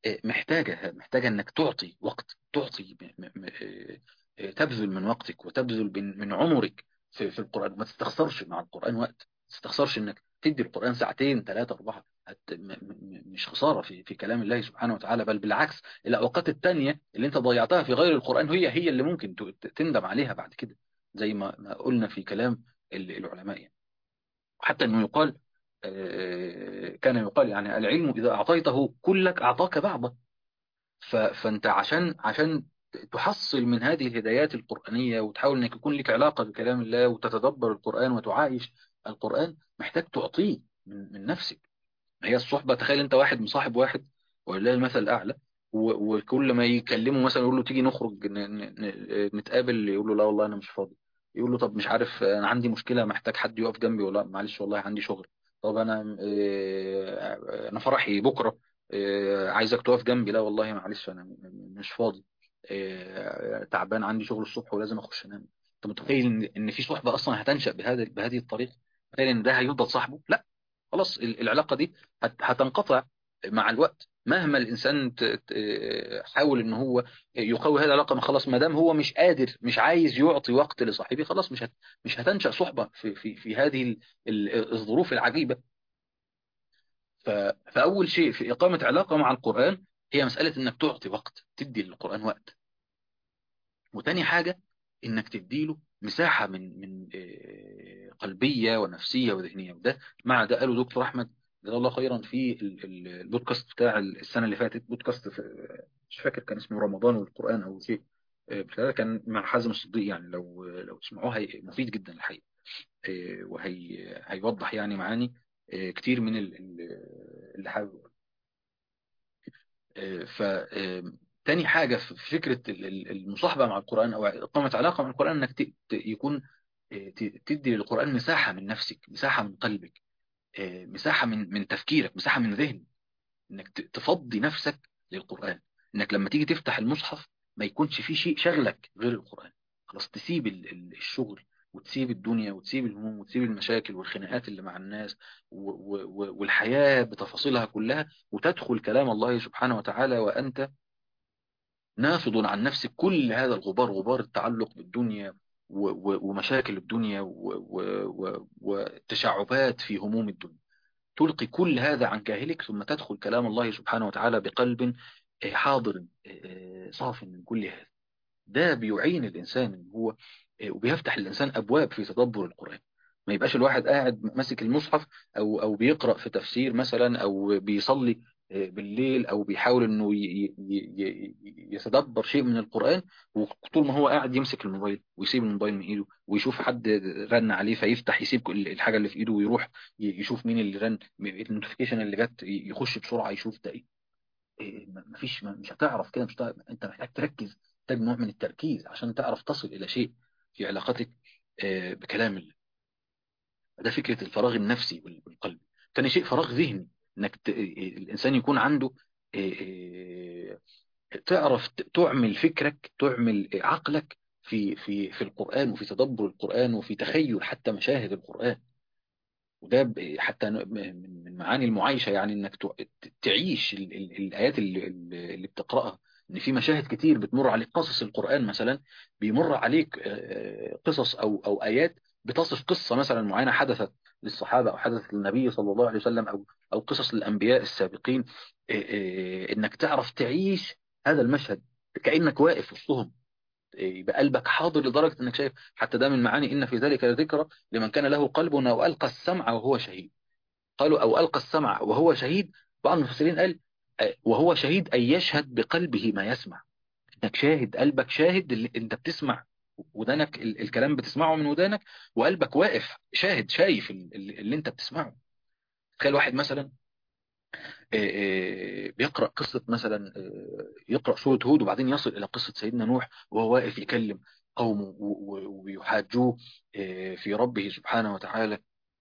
آه، محتاجة محتاجة انك تعطي وقت تعطي م- م- م- آه، آه، تبذل من وقتك وتبذل من من عمرك في في القرآن ما تستخسرش مع القرآن وقت ما تستخسرش انك تدي القرآن ساعتين ثلاثة أربعة هت- م- م- مش خسارة في في كلام الله سبحانه وتعالى بل بالعكس الأوقات التانية اللي أنت ضيعتها في غير القرآن هي هي اللي ممكن ت- تندم عليها بعد كده زي ما ما قلنا في كلام ال- العلماء يعني. حتى انه يقال آه، كان يقال يعني العلم اذا اعطيته كلك اعطاك بعضه ف- فانت عشان عشان تحصل من هذه الهدايات القرآنية وتحاول انك يكون لك علاقة بكلام الله وتتدبر القرآن وتعايش القرآن محتاج تعطيه من, من نفسك هي الصحبة تخيل انت واحد مصاحب واحد ولله المثل الاعلى و- وكل ما يكلمه مثلا يقول له تيجي نخرج ن- ن- ن- نتقابل يقول له لا والله انا مش فاضي يقول له طب مش عارف انا عندي مشكلة محتاج حد يقف جنبي ولا معلش والله عندي شغل طب انا آه، انا فرحي بكرة آه، عايزك تقف جنبي لا والله معلش انا م- م- مش فاضي آه، تعبان عندي شغل الصبح ولازم اخش انام انت متخيل ان ان في صحبة اصلا هتنشأ بهذا بهذه الطريقة متخيل ان ده هيفضل صاحبه لا خلاص ال- العلاقة دي هت- هتنقطع مع الوقت مهما الإنسان ت- ت- حاول إن هو يقوي هذه العلاقة ما خلاص ما دام هو مش قادر مش عايز يعطي وقت لصاحبه خلاص مش هت مش هتنشأ صحبة في في في هذه ال- ال- الظروف العجيبة ف- فأول شيء في إقامة علاقة مع القرآن هي مسألة إنك تعطي وقت تدي للقرآن وقت وتاني حاجة إنك تديله مساحة من من آه، قلبية ونفسية وذهنية وده مع ده قاله دكتور أحمد جزاه الله خيرا في ال- ال- البودكاست بتاع السنة اللي فاتت بودكاست في مش فاكر كان اسمه رمضان والقرآن أو شيء آه، بتاع كان مع حازم الصديق يعني لو لو تسمعوه هي مفيد جدا الحقيقة آه، وهي هيوضح يعني معاني آه، كتير من ال- ال- اللي حابب ف آم، تاني حاجة في فكرة ال- ال- المصاحبة مع القرآن أو إقامة علاقة مع القرآن إنك ت- ت- يكون آه، ت- تدي للقرآن مساحة من نفسك مساحة من قلبك آه، مساحة من من تفكيرك مساحة من ذهنك إنك ت- تفضي نفسك للقرآن إنك لما تيجي تفتح المصحف ما يكونش فيه شيء شغلك غير القرآن خلاص تسيب ال- ال- الشغل وتسيب الدنيا وتسيب الهموم وتسيب المشاكل والخناقات اللي مع الناس و- و- و- والحياة بتفاصيلها كلها وتدخل كلام الله سبحانه وتعالى وأنت نافض عن نفسك كل هذا الغبار غبار التعلق بالدنيا و- و- ومشاكل الدنيا و- و- و- وتشعبات في هموم الدنيا تلقي كل هذا عن كاهلك ثم تدخل كلام الله سبحانه وتعالى بقلب آه، حاضر آه، صاف من كل هذا ده بيعين الإنسان إن هو آه، وبيفتح للإنسان أبواب في تدبر القرآن ما يبقاش الواحد قاعد ماسك المصحف أو أو بيقرأ في تفسير مثلا أو بيصلي آه، بالليل أو بيحاول إنه ي- ي- ي- ي- يتدبر شيء من القرآن وطول ما هو قاعد يمسك الموبايل ويسيب الموبايل من إيده ويشوف حد رن عليه فيفتح يسيب كل الحاجة اللي في إيده ويروح ي- يشوف مين اللي رن النوتيفيكيشن اللي جت يخش بسرعة يشوف ده إيه إيه، م- مفيش م- مش هتعرف كده مش هتعرف. انت محتاج تركز محتاج نوع من التركيز عشان تعرف تصل الى شيء في علاقتك آه، بكلام الله ده فكرة الفراغ النفسي وال- والقلبي تاني شيء فراغ ذهني انك ت... الانسان يكون عنده آه، آه، تعرف ت- تعمل فكرك تعمل عقلك في في في القرآن وفي تدبر القرآن وفي تخيل حتى مشاهد القرآن وده ب- حتى ن- من من معاني المعايشة يعني انك تع- ت- تعيش ال- ال- الآيات اللي, اللي بتقرأها ان في مشاهد كتير بتمر عليك قصص القرآن مثلا بيمر عليك آه، قصص او او آيات بتصف قصة مثلا معينة حدثت للصحابة او حدثت للنبي صلى الله عليه وسلم او او قصص للأنبياء السابقين آه، آه، انك تعرف تعيش هذا المشهد كأنك واقف وسطهم يبقى قلبك حاضر لدرجة انك شايف حتى ده من معاني ان في ذلك لذكرى لمن كان له قلب او القى السمع وهو شهيد قالوا او القى السمع وهو شهيد بعض المفسرين قال آه، وهو شهيد اي يشهد بقلبه ما يسمع انك شاهد قلبك شاهد اللي انت بتسمع ودانك ال- الكلام بتسمعه من ودانك وقلبك واقف شاهد شايف ال- ال- اللي انت بتسمعه تخيل واحد مثلا آه، آه، بيقرأ قصة مثلا آه، يقرأ سورة هود وبعدين يصل إلى قصة سيدنا نوح وهو واقف يكلم قومه و- و- ويحاجوه آه، في ربه سبحانه وتعالى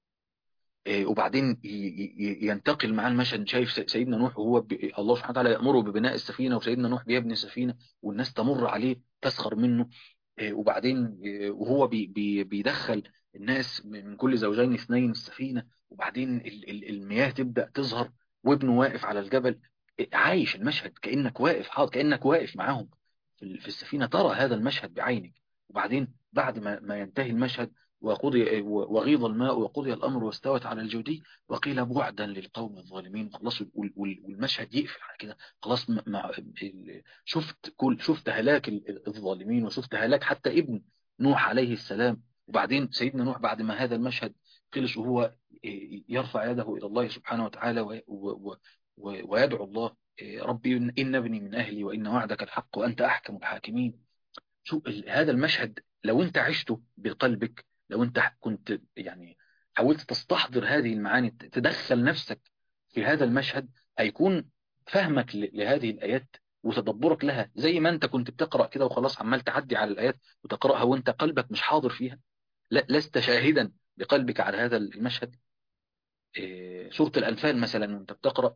آه، وبعدين ي- ي- ينتقل معاه المشهد شايف س- سيدنا نوح وهو ب... الله سبحانه وتعالى يأمره ببناء السفينة وسيدنا نوح بيبني السفينة والناس تمر عليه تسخر منه آه، وبعدين آه، وهو بي... بي... بيدخل الناس من كل زوجين اثنين السفينة وبعدين ال... ال- المياه تبدأ تظهر وابنه واقف على الجبل عايش المشهد كأنك واقف حاضر كأنك واقف معاهم في في السفينة ترى هذا المشهد بعينك وبعدين بعد ما ما ينتهي المشهد وقضي وغيض الماء وقضي الأمر واستوت على الجودي وقيل بعدا للقوم الظالمين خلاص وال- وال- والمشهد يقفل على كده خلاص م- مع ال- شفت كل شفت هلاك ال- الظالمين وشفت هلاك حتى ابن نوح عليه السلام وبعدين سيدنا نوح بعد ما هذا المشهد خلص وهو يرفع يده إلى الله سبحانه وتعالى و- و- و- ويدعو الله ربي إن ابني من أهلي وإن وعدك الحق وأنت أحكم الحاكمين شو ال- هذا المشهد لو أنت عشته بقلبك لو أنت كنت يعني حاولت تستحضر هذه المعاني ت- تدخل نفسك في هذا المشهد هيكون فهمك ل- لهذه الآيات وتدبرك لها زي ما أنت كنت بتقرأ كده وخلاص عمال تعدي على الآيات وتقرأها وأنت قلبك مش حاضر فيها لا لست شاهدا بقلبك على هذا المشهد إيه، سورة الأنفال مثلا وأنت بتقرأ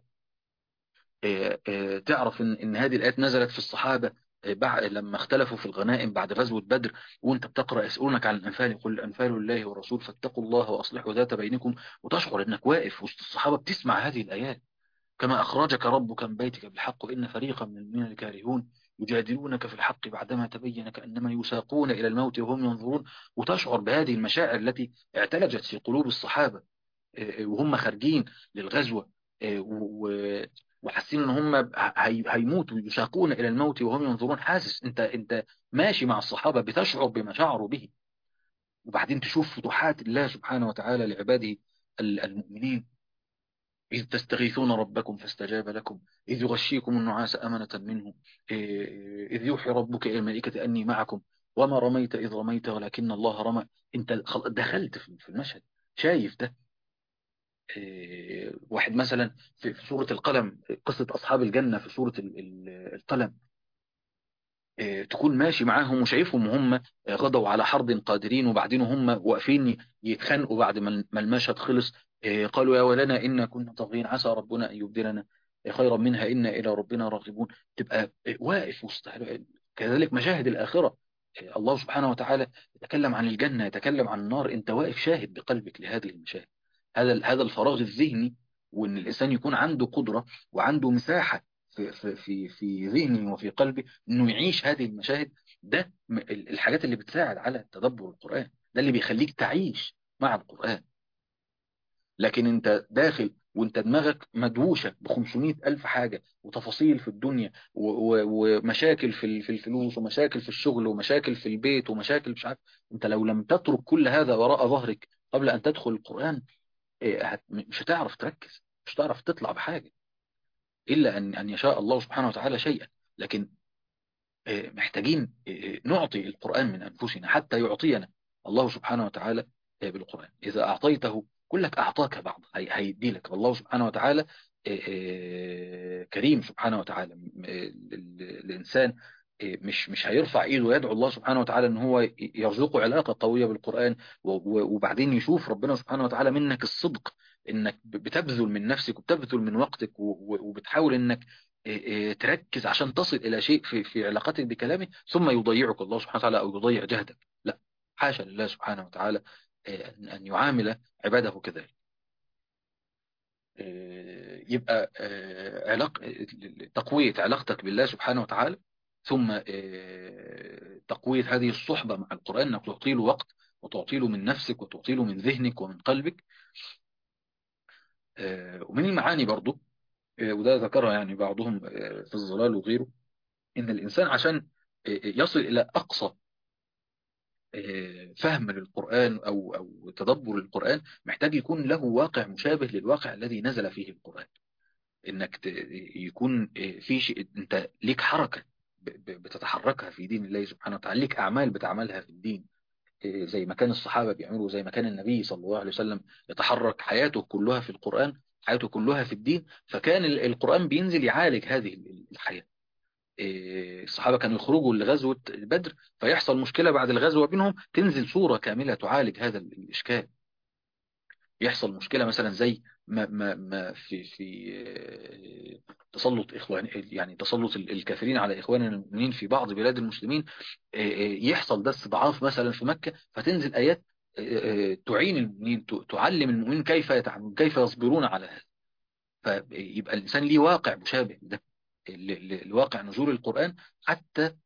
آه، آه، تعرف ان ان هذه الايات نزلت في الصحابه آه، بعد لما اختلفوا في الغنائم بعد غزوه بدر وانت بتقرا يسالونك عن الانفال يقول الانفال لله والرسول فاتقوا الله واصلحوا ذات بينكم وتشعر انك واقف وسط الصحابه بتسمع هذه الايات كما اخرجك ربك من بيتك بالحق وان فريقا من المؤمنين لكارهون يجادلونك في الحق بعدما تبين كانما يساقون الى الموت وهم ينظرون وتشعر بهذه المشاعر التي اعتلجت في قلوب الصحابه آه، وهم خارجين للغزوة آه، و- وحاسين ان هم هي- هيموتوا يساقون الى الموت وهم ينظرون حاسس انت انت ماشي مع الصحابة بتشعر بما شعروا به وبعدين تشوف فتوحات الله سبحانه وتعالى لعباده ال- المؤمنين إذ تستغيثون ربكم فاستجاب لكم إذ يغشيكم النعاس أمنة منه آه، إذ يوحي ربك إلى الملائكة أني معكم وما رميت إذ رميت ولكن الله رمى أنت خل- دخلت في في المشهد شايف ده إيه، واحد مثلا في في سورة القلم قصة أصحاب الجنة في سورة ال- ال- القلم إيه، تكون ماشي معاهم وشايفهم وهم غدوا على حرب قادرين وبعدين هم واقفين يتخانقوا بعد ما ما المشهد خلص إيه، قالوا يا ولنا إنا كنا طاغين عسى ربنا أن يبدلنا خيرا منها إنا إلى ربنا راغبون تبقى واقف وسط كذلك مشاهد الآخرة إيه، الله سبحانه وتعالى يتكلم عن الجنة يتكلم عن النار أنت واقف شاهد بقلبك لهذه المشاهد هذا هذا الفراغ الذهني وان الانسان يكون عنده قدره وعنده مساحه في في في في ذهنه وفي قلبه انه يعيش هذه المشاهد ده م- ال- الحاجات اللي بتساعد على تدبر القران ده اللي بيخليك تعيش مع القران لكن انت داخل وانت دماغك مدوشه ب 500 الف حاجه وتفاصيل في الدنيا و- و- ومشاكل في ال- في الفلوس ومشاكل في الشغل ومشاكل في البيت ومشاكل مش عارف انت لو لم تترك كل هذا وراء ظهرك قبل ان تدخل القران إيه، هت- مش هتعرف تركز مش هتعرف تطلع بحاجة إلا أن أن يشاء الله سبحانه وتعالى شيئا لكن إيه، محتاجين إيه، نعطي القرآن من أنفسنا حتى يعطينا الله سبحانه وتعالى إيه، بالقرآن إذا أعطيته كلك أعطاك بعض هي- هيدي لك والله سبحانه وتعالى إيه، إيه، كريم سبحانه وتعالى م- إيه، ال- الإنسان إيه، مش مش هيرفع ايده ويدعو الله سبحانه وتعالى ان هو ي- يرزقه علاقه قويه بالقران و- و- وبعدين يشوف ربنا سبحانه وتعالى منك الصدق انك ب- بتبذل من نفسك وبتبذل من وقتك و- و- وبتحاول انك إيه، إيه، تركز عشان تصل الى شيء في في علاقتك بكلامه ثم يضيعك الله سبحانه وتعالى او يضيع جهدك لا حاشا لله سبحانه وتعالى إيه، ان أن يعامل عباده كذلك إيه، يبقى إيه، علاق تقوية علاقتك بالله سبحانه وتعالى ثم إيه، تقوية هذه الصحبة مع القرآن انك تعطي له وقت وتعطي له من نفسك وتعطي له من ذهنك ومن قلبك إيه، ومن المعاني برضو إيه، وده ذكرها يعني بعضهم إيه، في الظلال وغيره ان الانسان عشان إيه، يصل الى اقصى إيه، فهم للقرآن او او تدبر القرآن محتاج يكون له واقع مشابه للواقع الذي نزل فيه القرآن انك ت- يكون في شيء انت ليك حركة ب- ب- بتتحركها في دين الله سبحانه وتعالى ليك اعمال بتعملها في الدين إيه، زي ما كان الصحابة بيعملوا زي ما كان النبي صلى الله عليه وسلم يتحرك حياته كلها في القرآن حياته كلها في الدين فكان ال- القرآن بينزل يعالج هذه ال- الحياة إيه، الصحابة كانوا يخرجوا لغزوة بدر فيحصل مشكلة بعد الغزوة بينهم تنزل سورة كاملة تعالج هذا ال- الإشكال يحصل مشكلة مثلا زي ما ما ما في في آه، تسلط إخوان يعني تسلط ال- الكافرين على إخواننا المؤمنين في بعض بلاد المسلمين آه، آه، يحصل ده استضعاف مثلا في مكة فتنزل آيات آه، آه، تعين المؤمنين ت- تعلم المؤمنين كيف يتعاملون كيف يصبرون على هذا فيبقى الإنسان ليه واقع مشابه ده لواقع نزول القرآن حتى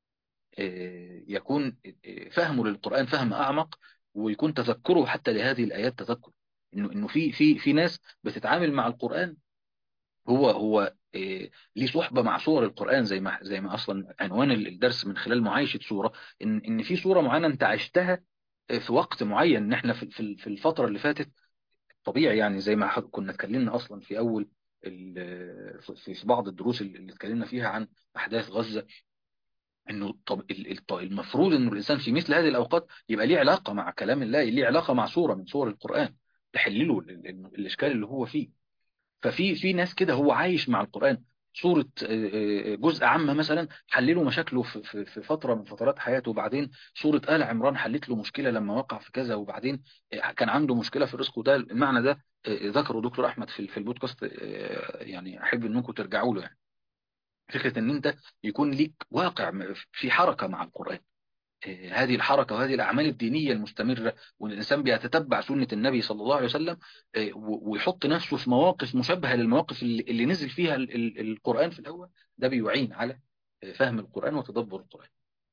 يكون فهمه للقرآن فهم أعمق ويكون تذكره حتى لهذه الآيات تذكر إنه إنه في في في ناس بتتعامل مع القرآن هو هو ليه صحبة مع صور القرآن زي ما زي ما أصلا عنوان الدرس من خلال معايشة صورة إن إن في صورة معينة أنت عشتها في وقت معين إن إحنا في في الفترة اللي فاتت طبيعي يعني زي ما كنا اتكلمنا أصلا في أول في بعض الدروس اللي اتكلمنا فيها عن أحداث غزة انه طب المفروض انه الانسان في مثل هذه الاوقات يبقى ليه علاقه مع كلام الله ليه علاقه مع سوره من سور القران تحل له الاشكال اللي هو فيه ففي في ناس كده هو عايش مع القران سورة جزء عامة مثلا حلله مشاكله في في فترة من فترات حياته وبعدين سورة آل عمران حلت له مشكلة لما وقع في كذا وبعدين كان عنده مشكلة في رزقه ده المعنى ده ذكره دكتور أحمد في في البودكاست يعني أحب أنكم ترجعوا له يعني فكرة ان انت يكون ليك واقع في حركة مع القرآن هذه الحركة وهذه الأعمال الدينية المستمرة وان الإنسان بيتتبع سنة النبي صلى الله عليه وسلم ويحط نفسه في مواقف مشابهة للمواقف اللي نزل فيها القرآن في الأول ده بيعين على فهم القرآن وتدبر القرآن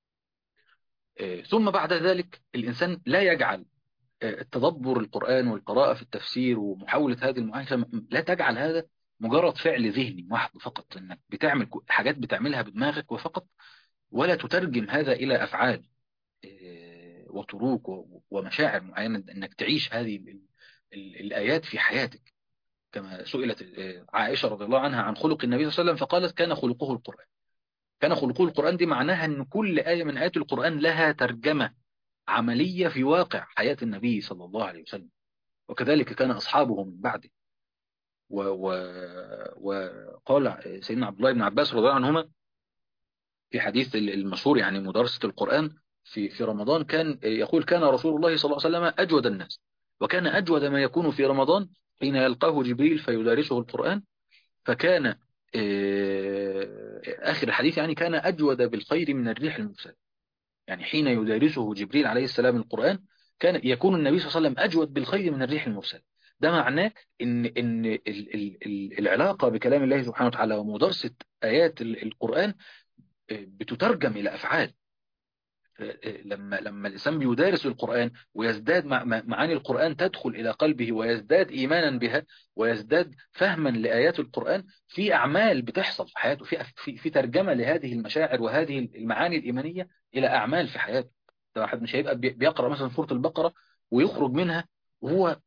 ثم بعد ذلك الإنسان لا يجعل التدبر القرآن والقراءة في التفسير ومحاولة هذه المعايشة لا تجعل هذا مجرد فعل ذهني محض فقط انك بتعمل حاجات بتعملها بدماغك وفقط ولا تترجم هذا الى افعال وتروك ومشاعر معينة انك تعيش هذه الايات في حياتك كما سئلت عائشة رضي الله عنها عن خلق النبي صلى الله عليه وسلم فقالت كان خلقه القرآن كان خلقه القرآن دي معناها ان كل آية من آيات القرآن لها ترجمة عملية في واقع حياة النبي صلى الله عليه وسلم وكذلك كان أصحابه من بعده و و وقال سيدنا عبد الله بن عباس رضي الله عنهما في حديث المشهور يعني مدرسة القرآن في في رمضان كان يقول كان رسول الله صلى الله عليه وسلم أجود الناس وكان أجود ما يكون في رمضان حين يلقاه جبريل فيدارسه القرآن فكان آخر الحديث يعني كان أجود بالخير من الريح المرسلة يعني حين يدارسه جبريل عليه السلام القرآن كان يكون النبي صلى الله عليه وسلم أجود بالخير من الريح المرسلة ده معناه ان ان ال ال العلاقه بكلام الله سبحانه وتعالى ومدرسه ايات القران بتترجم الى افعال لما لما الانسان بيدارس القران ويزداد معاني القران تدخل الى قلبه ويزداد ايمانا بها ويزداد فهما لايات القران في اعمال بتحصل في حياته في في, في ترجمه لهذه المشاعر وهذه المعاني الايمانيه الى اعمال في حياته ده واحد مش هيبقى بيقرا مثلا سوره البقره ويخرج منها وهو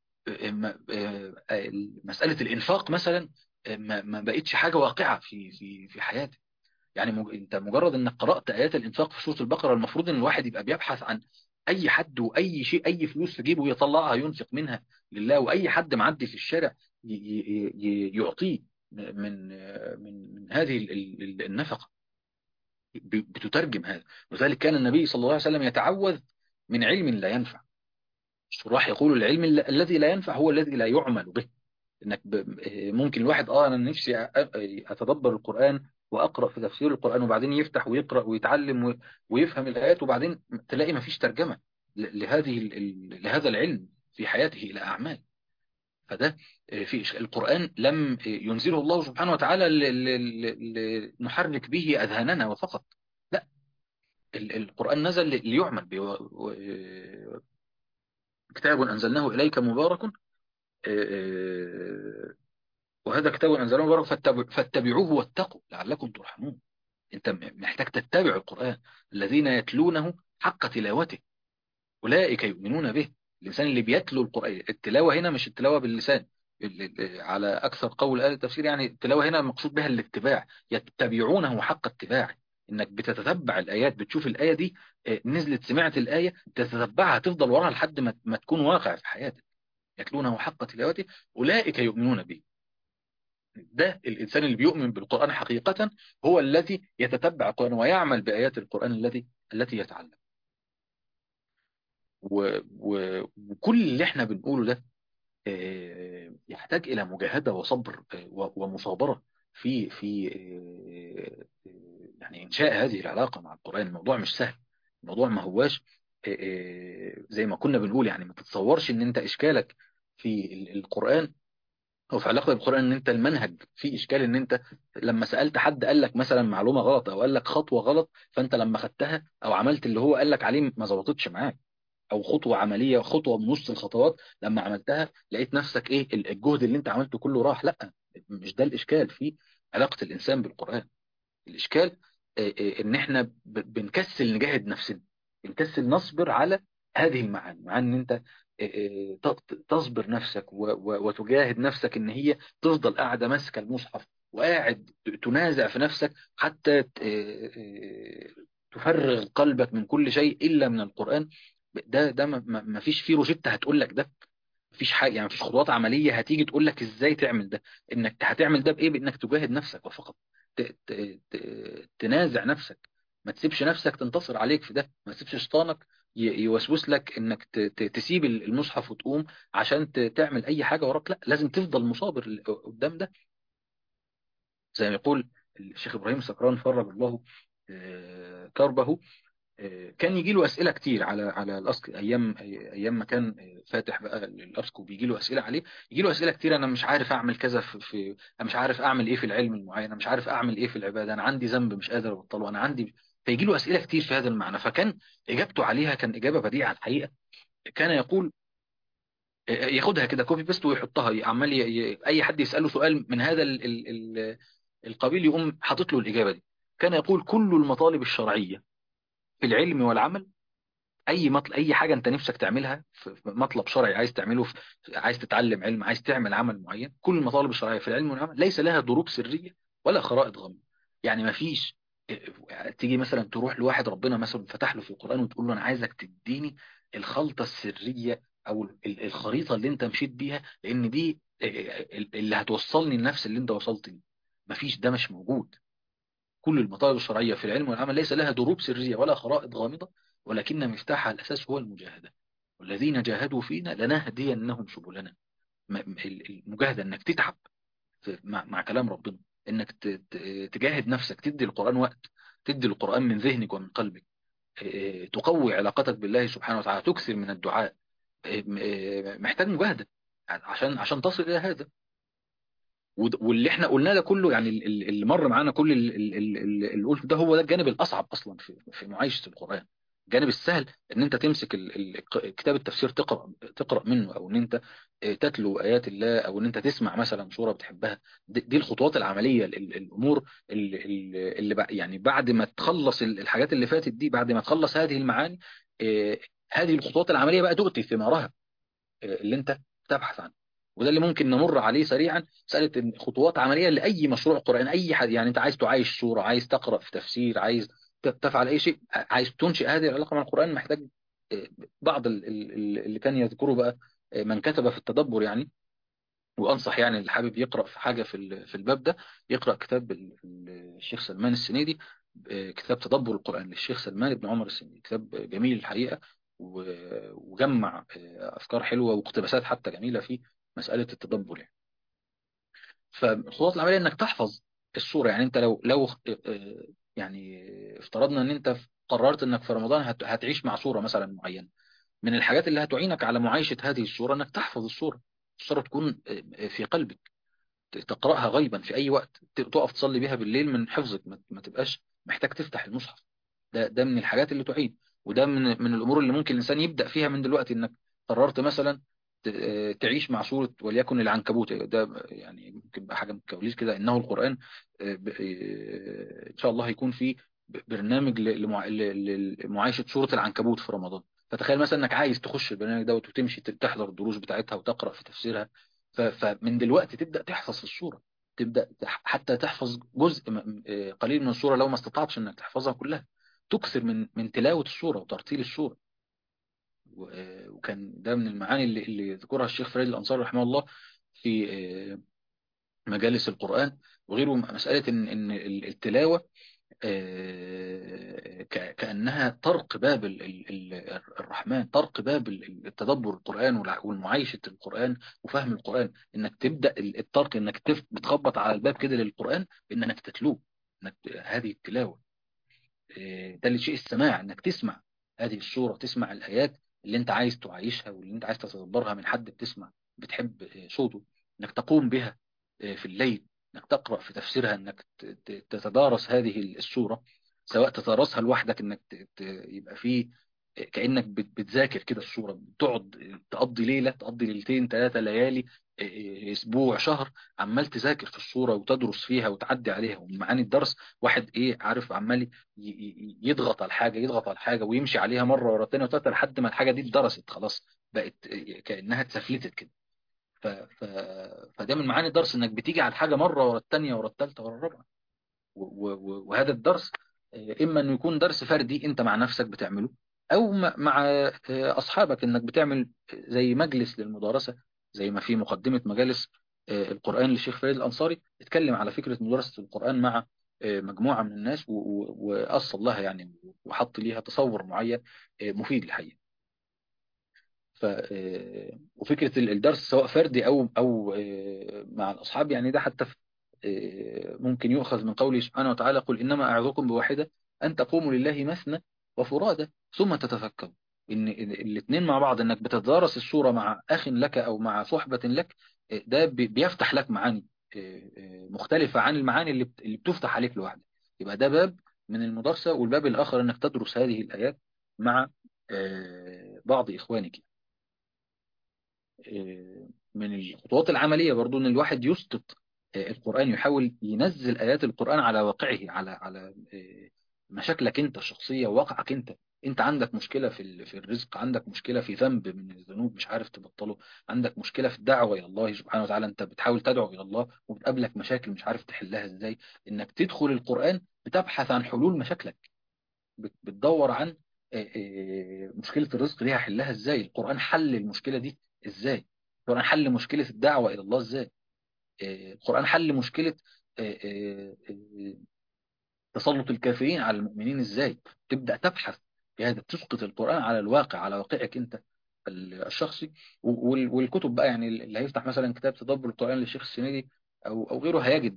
مسألة الإنفاق مثلا ما بقتش حاجة واقعة في في في حياتك يعني مج... انت مجرد انك قرأت آيات الإنفاق في سورة البقرة المفروض ان الواحد يبقى بيبحث عن اي حد واي شيء اي فلوس في جيبه يطلعها ينفق منها لله واي حد معدي في الشارع ي... ي... يعطيه من من من هذه النفقة بتترجم هذا وذلك كان النبي صلى الله عليه وسلم يتعوذ من علم لا ينفع الشراح يقول العلم الذي لا ينفع هو الذي لا يعمل به انك ممكن الواحد اه انا نفسي اتدبر القرآن واقرأ في تفسير القرآن وبعدين يفتح ويقرأ ويتعلم ويفهم الآيات وبعدين تلاقي ما فيش ترجمة لهذه لهذا العلم في حياته الى اعمال فده في القرآن لم ينزله الله سبحانه وتعالى لنحرك به اذهاننا وفقط لا القرآن نزل ليعمل كتاب أنزلناه إليك مبارك وهذا كتاب أنزلناه مبارك فاتبعوه واتقوا لعلكم ترحمون أنت محتاج تتبع القرآن الذين يتلونه حق تلاوته أولئك يؤمنون به الإنسان اللي بيتلو القرآن التلاوة هنا مش التلاوة باللسان على أكثر قول آل التفسير يعني التلاوة هنا مقصود بها الاتباع يتبعونه حق اتباعه انك بتتتبع الايات بتشوف الايه دي نزلت سمعت الايه تتتبعها تفضل وراها لحد ما, ما تكون واقع في حياتك يتلونه حق تلاوته اولئك يؤمنون به ده الانسان اللي بيؤمن بالقران حقيقه هو الذي يتتبع القران ويعمل بايات القران الذي التي يتعلم و... و... وكل اللي احنا بنقوله ده يحتاج الى مجاهده وصبر ومصابره في في يعني إنشاء هذه العلاقة مع القرآن الموضوع مش سهل الموضوع ما هواش زي ما كنا بنقول يعني ما تتصورش ان انت اشكالك في القرآن هو في علاقة بالقرآن ان انت المنهج في اشكال ان انت لما سألت حد قال لك مثلا معلومة غلط او قال لك خطوة غلط فانت لما خدتها او عملت اللي هو قال لك عليه ما ظبطتش معاك او خطوة عملية خطوة من نص الخطوات لما عملتها لقيت نفسك ايه الجهد اللي انت عملته كله راح لا مش ده الاشكال في علاقة الانسان بالقرآن الاشكال آه، آه، ان احنا ب- بنكسل نجاهد نفسنا بنكسل نصبر على هذه المعاني مع ان انت آه، آه، ت- تصبر نفسك و- و- وتجاهد نفسك ان هي تفضل قاعده ماسكه المصحف وقاعد ت- تنازع في نفسك حتى ت- آه، آه، تفرغ قلبك من كل شيء الا من القران ده ده ما ما- ما فيش فيه روشته هتقول لك ده مفيش حاجه يعني مفيش خطوات عمليه هتيجي تقول لك ازاي تعمل ده انك هتعمل ده بايه بانك تجاهد نفسك وفقط ت... ت... ت... تنازع نفسك ما تسيبش نفسك تنتصر عليك في ده ما تسيبش شيطانك ي... يوسوس لك انك ت... ت... تسيب المصحف وتقوم عشان ت... تعمل اي حاجه وراك لا لازم تفضل مصابر قدام ده زي ما يقول الشيخ ابراهيم سكران فرج الله آه، كربه كان يجي له اسئله كتير على على الاسك ايام ايام ما كان فاتح بقى الاسك وبيجي له اسئله عليه يجي له اسئله كتير انا مش عارف اعمل كذا في, في انا مش عارف اعمل ايه في العلم المعين انا مش عارف اعمل ايه في العباده انا عندي ذنب مش قادر ابطله انا عندي فيجي له اسئله كتير في هذا المعنى فكان اجابته عليها كان اجابه بديعه الحقيقه كان يقول ياخدها كده كوبي بيست ويحطها عمال ي... ي... اي حد يساله سؤال من هذا ال... ال... ال... القبيل يقوم حاطط له الاجابه دي كان يقول كل المطالب الشرعيه في العلم والعمل اي مطلب اي حاجه انت نفسك تعملها في في مطلب شرعي عايز تعمله في عايز تتعلم علم عايز تعمل عمل معين كل المطالب الشرعيه في العلم والعمل ليس لها ضروب سريه ولا خرائط غامضه يعني ما فيش تيجي مثلا تروح لواحد ربنا مثلا فتح له في القران وتقول له انا عايزك تديني الخلطه السريه او ال- الخريطه اللي انت مشيت بيها لان دي اللي هتوصلني لنفس اللي انت وصلت ليه مفيش ده مش موجود كل المطالب الشرعية في العلم والعمل ليس لها دروب سرية ولا خرائط غامضة ولكن مفتاحها الأساس هو المجاهدة والذين جاهدوا فينا لنهدينهم سبلنا م- م- المجاهدة انك تتعب في- مع, مع كلام ربنا انك ت- ت- تجاهد نفسك تدي القرآن وقت تدي القرآن من ذهنك ومن قلبك إيه، تقوي علاقتك بالله سبحانه وتعالى تكثر من الدعاء إيه، م- إيه، محتاج مجاهدة عشان عشان تصل إلى هذا ود- واللي احنا قلناه ده كله يعني ال- ال- اللي مر معانا كل ال- ال- ال- ال- اللي قلته ده هو ده الجانب الاصعب اصلا في في معايشه القران الجانب السهل ان انت تمسك ال- ال- كتاب التفسير تقرا تقرا منه او ان انت آه، تتلو ايات الله او ان انت تسمع مثلا سوره بتحبها دي دي الخطوات العمليه ال- ال- الامور ال- ال- اللي بع- يعني بعد ما تخلص ال- الحاجات اللي فاتت دي بعد ما تخلص هذه المعاني آه، هذه الخطوات العمليه بقى تؤتي ثمارها اللي انت تبحث عنه وده اللي ممكن نمر عليه سريعا مسألة إن خطوات عملية لأي مشروع قرآن أي حد يعني أنت عايز تعايش سورة عايز تقرأ في تفسير عايز ت- تفعل أي شيء عايز تنشئ هذه العلاقة مع القرآن محتاج آه، بعض ال- ال- ال- اللي كان يذكره بقى آه، من كتب في التدبر يعني وأنصح يعني اللي حابب يقرأ في حاجة في ال- في الباب ده يقرأ كتاب ال- ال- الشيخ سلمان السنيدي آه، كتاب تدبر القرآن للشيخ سلمان بن عمر السنيدي كتاب جميل الحقيقة و- وجمع آه، أفكار حلوة واقتباسات حتى جميلة في مسألة التدبر يعني فالخطوات العملية إنك تحفظ الصورة يعني أنت لو لو آه، يعني افترضنا إن أنت قررت إنك في رمضان هت- هتعيش مع صورة مثلا معينة من الحاجات اللي هتعينك على معايشة هذه الصورة إنك تحفظ الصورة الصورة تكون آه، في قلبك تقرأها غيبا في أي وقت ت- تقف تصلي بيها بالليل من حفظك ما ما تبقاش محتاج تفتح المصحف ده ده من الحاجات اللي تعين وده من من الأمور اللي ممكن الإنسان يبدأ فيها من دلوقتي إنك قررت مثلا ت- آه، تعيش مع سورة وليكن العنكبوت ده يعني ممكن يبقى حاجة من الكواليس كده إنه القرآن آه، ب- آه، إن شاء الله هيكون في ب- برنامج ل- لمع- ل- لمعايشة سورة العنكبوت في رمضان فتخيل مثلا إنك عايز تخش البرنامج دوت وتمشي تحضر الدروس بتاعتها وتقرأ في تفسيرها ف- فمن دلوقتي تبدأ تحفظ الصورة تبدأ تح- حتى تحفظ جزء م- آه، قليل من الصورة لو ما استطعتش انك تحفظها كلها تكثر من من تلاوة الصورة وترتيل الصورة و- آه، وكان ده من المعاني اللي, اللي ذكرها الشيخ فريد الأنصاري رحمه الله في آه، مجالس القرآن وغيره مسألة ان ان التلاوة آه، ك- كأنها طرق باب ال- ال- ال- الرحمن طرق باب ال- التدبر القرآن والع- والمعايشة القرآن وفهم القرآن انك تبدأ ال- الطرق انك تف- بتخبط على الباب كده للقرآن بانك تتلوه انك هذه التلاوة آه، ده الشيء السماع انك تسمع هذه السورة تسمع الآيات اللي انت عايز تعيشها واللي انت عايز تتدبرها من حد بتسمع بتحب آه، صوته انك تقوم بها في الليل انك تقرأ في تفسيرها انك تتدارس هذه السورة سواء تتدارسها لوحدك انك يبقى فيه كأنك بتذاكر كده السورة تقعد تقضي ليلة تقضي ليلتين ثلاثة ليالي اسبوع شهر عمال تذاكر في الصورة وتدرس فيها وتعدي عليها ومعاني الدرس واحد ايه عارف عمال يضغط على حاجة يضغط على حاجة ويمشي عليها مرة ورا تانية وتالتة لحد ما الحاجة دي اتدرست خلاص بقت كأنها اتسفلتت كده ف... ف... فده من معاني الدرس انك بتيجي على الحاجة مرة ورا التانية ورا التالتة ورا الرابعة و... و... وهذا الدرس اما انه يكون درس فردي انت مع نفسك بتعمله او مع اصحابك انك بتعمل زي مجلس للمدارسة زي ما في مقدمة مجالس القرآن للشيخ فريد الأنصاري اتكلم على فكرة مدرسة القرآن مع مجموعة من الناس وأصل لها يعني وحط ليها تصور معين مفيد الحقيقة ف وفكرة الدرس سواء فردي أو أو مع الأصحاب يعني ده حتى ممكن يؤخذ من قوله سبحانه وتعالى قل إنما أعظكم بواحدة أن تقوموا لله مثنى وفرادى ثم تتفكروا ان الاثنين مع بعض انك بتتدارس الصورة مع اخ لك او مع صحبة لك ده بيفتح لك معاني مختلفة عن المعاني اللي اللي بتفتح عليك لوحدك يبقى ده باب من المدرسة والباب الاخر انك تدرس هذه الايات مع بعض اخوانك من الخطوات العملية برضو ان الواحد يسقط القرآن يحاول ينزل ايات القرآن على واقعه على على مشاكلك انت الشخصية وواقعك انت انت عندك مشكلة في في الرزق عندك مشكلة في ذنب من الذنوب مش عارف تبطله عندك مشكلة في الدعوة إلى الله سبحانه وتعالى انت بتحاول تدعو إلى الله وبتقابلك مشاكل مش عارف تحلها ازاي انك تدخل القرآن بتبحث عن حلول مشاكلك بتدور عن مشكلة الرزق دي هحلها ازاي القرآن حل المشكلة دي ازاي القرآن حل مشكلة الدعوة إلى الله ازاي القرآن حل مشكلة تسلط الكافرين على المؤمنين ازاي تبدأ تبحث في هذا تسقط القرآن على الواقع على واقعك انت الشخصي والكتب بقى يعني اللي هيفتح مثلا كتاب تدبر القرآن للشيخ السنيدي او او غيره هيجد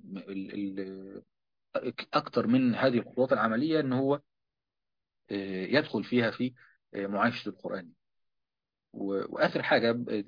اكتر من هذه الخطوات العملية ان هو يدخل فيها في معايشة القرآن واخر حاجة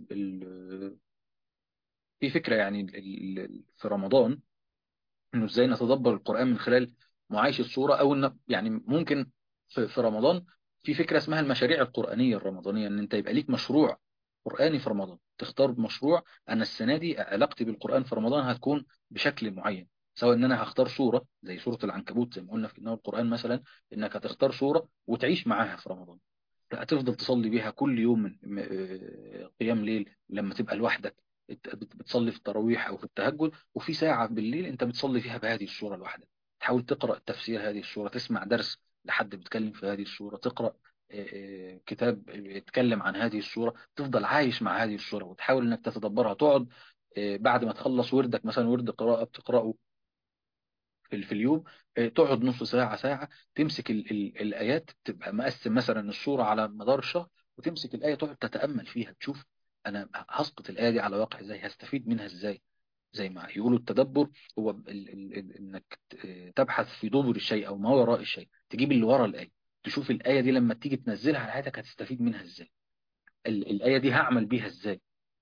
في فكرة يعني في رمضان انه ازاي نتدبر القرآن من خلال معايشة الصورة او ان يعني ممكن في رمضان في فكرة اسمها المشاريع القرآنية الرمضانية ان انت يبقى ليك مشروع قرآني في رمضان تختار مشروع انا السنة دي علاقتي بالقرآن في رمضان هتكون بشكل معين سواء ان انا هختار صورة زي سورة العنكبوت زي ما قلنا في انه القرآن مثلا انك هتختار صورة وتعيش معاها في رمضان هتفضل تصلي بيها كل يوم من قيام ليل لما تبقى لوحدك بتصلي في التراويح او في التهجد وفي ساعة بالليل انت بتصلي فيها بهذه الصورة لوحدك تحاول تقرأ تفسير هذه الصورة تسمع درس لحد بيتكلم في هذه الصورة تقرأ كتاب يتكلم عن هذه الصورة تفضل عايش مع هذه الصورة وتحاول انك تتدبرها تقعد بعد ما تخلص وردك مثلا ورد قراءة بتقرأه في في اليوم تقعد نص ساعة ساعة تمسك ال ال الآيات تبقى مقسم مثلا الصورة على مدار الشهر وتمسك الآية تقعد تتأمل فيها تشوف أنا هسقط الآية دي على واقع إزاي هستفيد منها إزاي زي ما يقولوا التدبر هو ال ال ال انك تبحث في دبر الشيء او ما وراء الشيء تجيب اللي ورا الآية تشوف الآية دي لما تيجي تنزلها على حياتك هتستفيد منها ازاي الآية دي هعمل بيها ازاي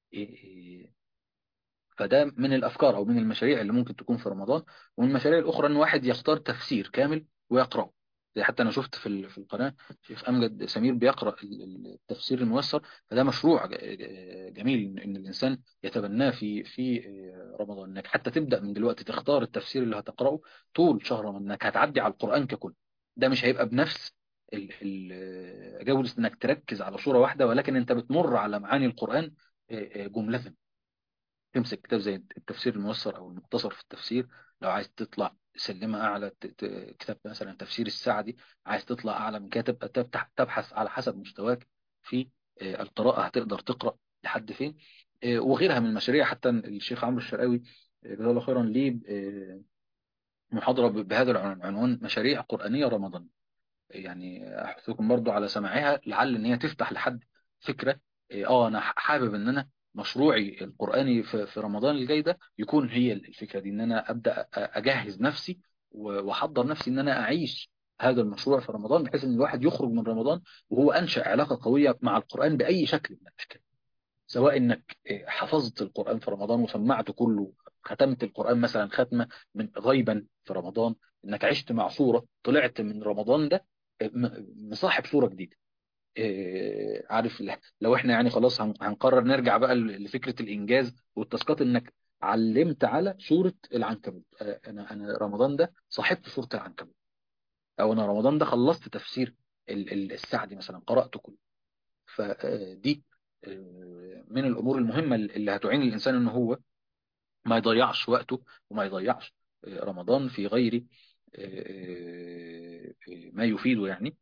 فده من الأفكار أو من المشاريع اللي ممكن تكون في رمضان ومن المشاريع الأخرى أن واحد يختار تفسير كامل ويقرأه زي حتى أنا شفت في في القناة شيخ أمجد سمير بيقرأ التفسير الميسر فده مشروع جميل إن الإنسان يتبناه في في رمضان إنك حتى تبدأ من دلوقتي تختار التفسير اللي هتقرأه طول شهر رمضان إنك هتعدي على القرآن ككل ده مش هيبقى بنفس جودة إنك تركز على صورة واحدة ولكن أنت بتمر على معاني القرآن جملة تمسك كتاب زي التفسير الميسر او المختصر في التفسير لو عايز تطلع سلمة اعلى كتاب مثلا تفسير السعدي عايز تطلع اعلى من كده تبقى تبحث على حسب مستواك في القراءة هتقدر تقرأ لحد فين وغيرها من المشاريع حتى الشيخ عمرو الشرقاوي جزاه الله خيرا ليه محاضرة بهذا العنوان مشاريع قرآنية رمضان يعني احثكم برضو على سماعها لعل ان هي تفتح لحد فكرة اه انا حابب ان انا مشروعي القرآني في رمضان الجاي ده يكون هي الفكرة دي ان انا ابدأ اجهز نفسي واحضر نفسي ان انا اعيش هذا المشروع في رمضان بحيث ان الواحد يخرج من رمضان وهو انشأ علاقة قوية مع القرآن بأي شكل من الاشكال سواء انك حفظت القرآن في رمضان وسمعته كله ختمت القرآن مثلا ختمة من غيبا في رمضان انك عشت مع صورة طلعت من رمضان ده مصاحب صورة جديدة عارف لو احنا يعني خلاص هنقرر نرجع بقى لفكرة الانجاز والتاسكات انك علمت على صورة العنكبوت انا انا رمضان ده صاحبت صورة العنكبوت او انا رمضان ده خلصت تفسير السعدي مثلا قرأته كله فدي من الامور المهمة اللي هتعين الانسان ان هو ما يضيعش وقته وما يضيعش رمضان في غير ما يفيده يعني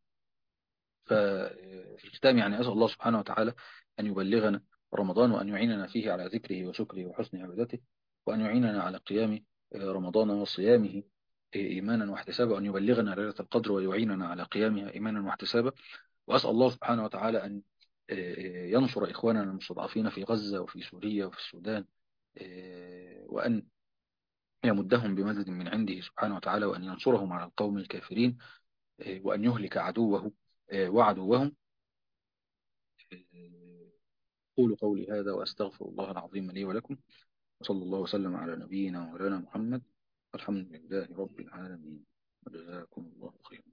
ففي الختام يعني أسأل الله سبحانه وتعالى أن يبلغنا رمضان وأن يعيننا فيه على ذكره وشكره وحسن عبادته وأن يعيننا على قيام رمضان وصيامه إيمانا واحتسابا وأن يبلغنا ليلة القدر ويعيننا على قيامها إيمانا واحتسابا وأسأل الله سبحانه وتعالى أن ينصر إخواننا المستضعفين في غزة وفي سوريا وفي السودان وأن يمدهم بمدد من عنده سبحانه وتعالى وأن ينصرهم على القوم الكافرين وأن يهلك عدوه وعدوهم قولوا قولي هذا وأستغفر الله العظيم لي ولكم وصلى الله وسلم على نبينا ومولانا محمد الحمد لله رب العالمين وجزاكم الله خيرا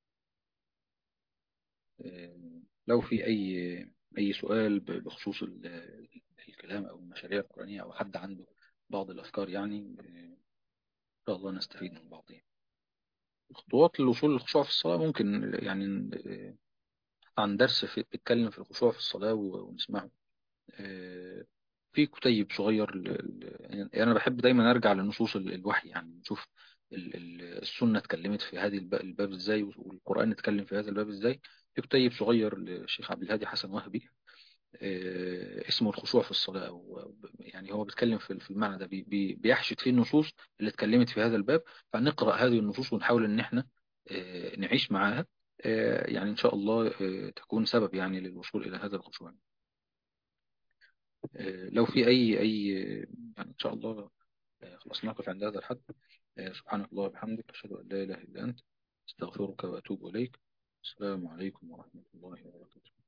لو في أي أي سؤال بخصوص الكلام أو المشاريع القرآنية أو حد عنده بعض الأفكار يعني إن شاء الله نستفيد من بعضها خطوات للوصول للخشوع في الصلاة ممكن يعني عن درس في بيتكلم في الخشوع في الصلاة ونسمعه في كتيب صغير يعني أنا بحب دايما أرجع لنصوص الوحي يعني نشوف السنة اتكلمت في هذه الباب ازاي والقرآن اتكلم في هذا الباب ازاي في كتيب صغير للشيخ عبد الهادي حسن وهبي اسمه الخشوع في الصلاة أو يعني هو بيتكلم في المعنى ده بي بيحشد فيه النصوص اللي اتكلمت في هذا الباب فنقرأ هذه النصوص ونحاول ان احنا نعيش معاها يعني ان شاء الله تكون سبب يعني للوصول الى هذا الخشوع لو في اي اي يعني ان شاء الله خلاص نقف عند هذا الحد سبحانك الله وبحمدك اشهد ان لا اله الا انت استغفرك واتوب اليك السلام عليكم ورحمة الله وبركاته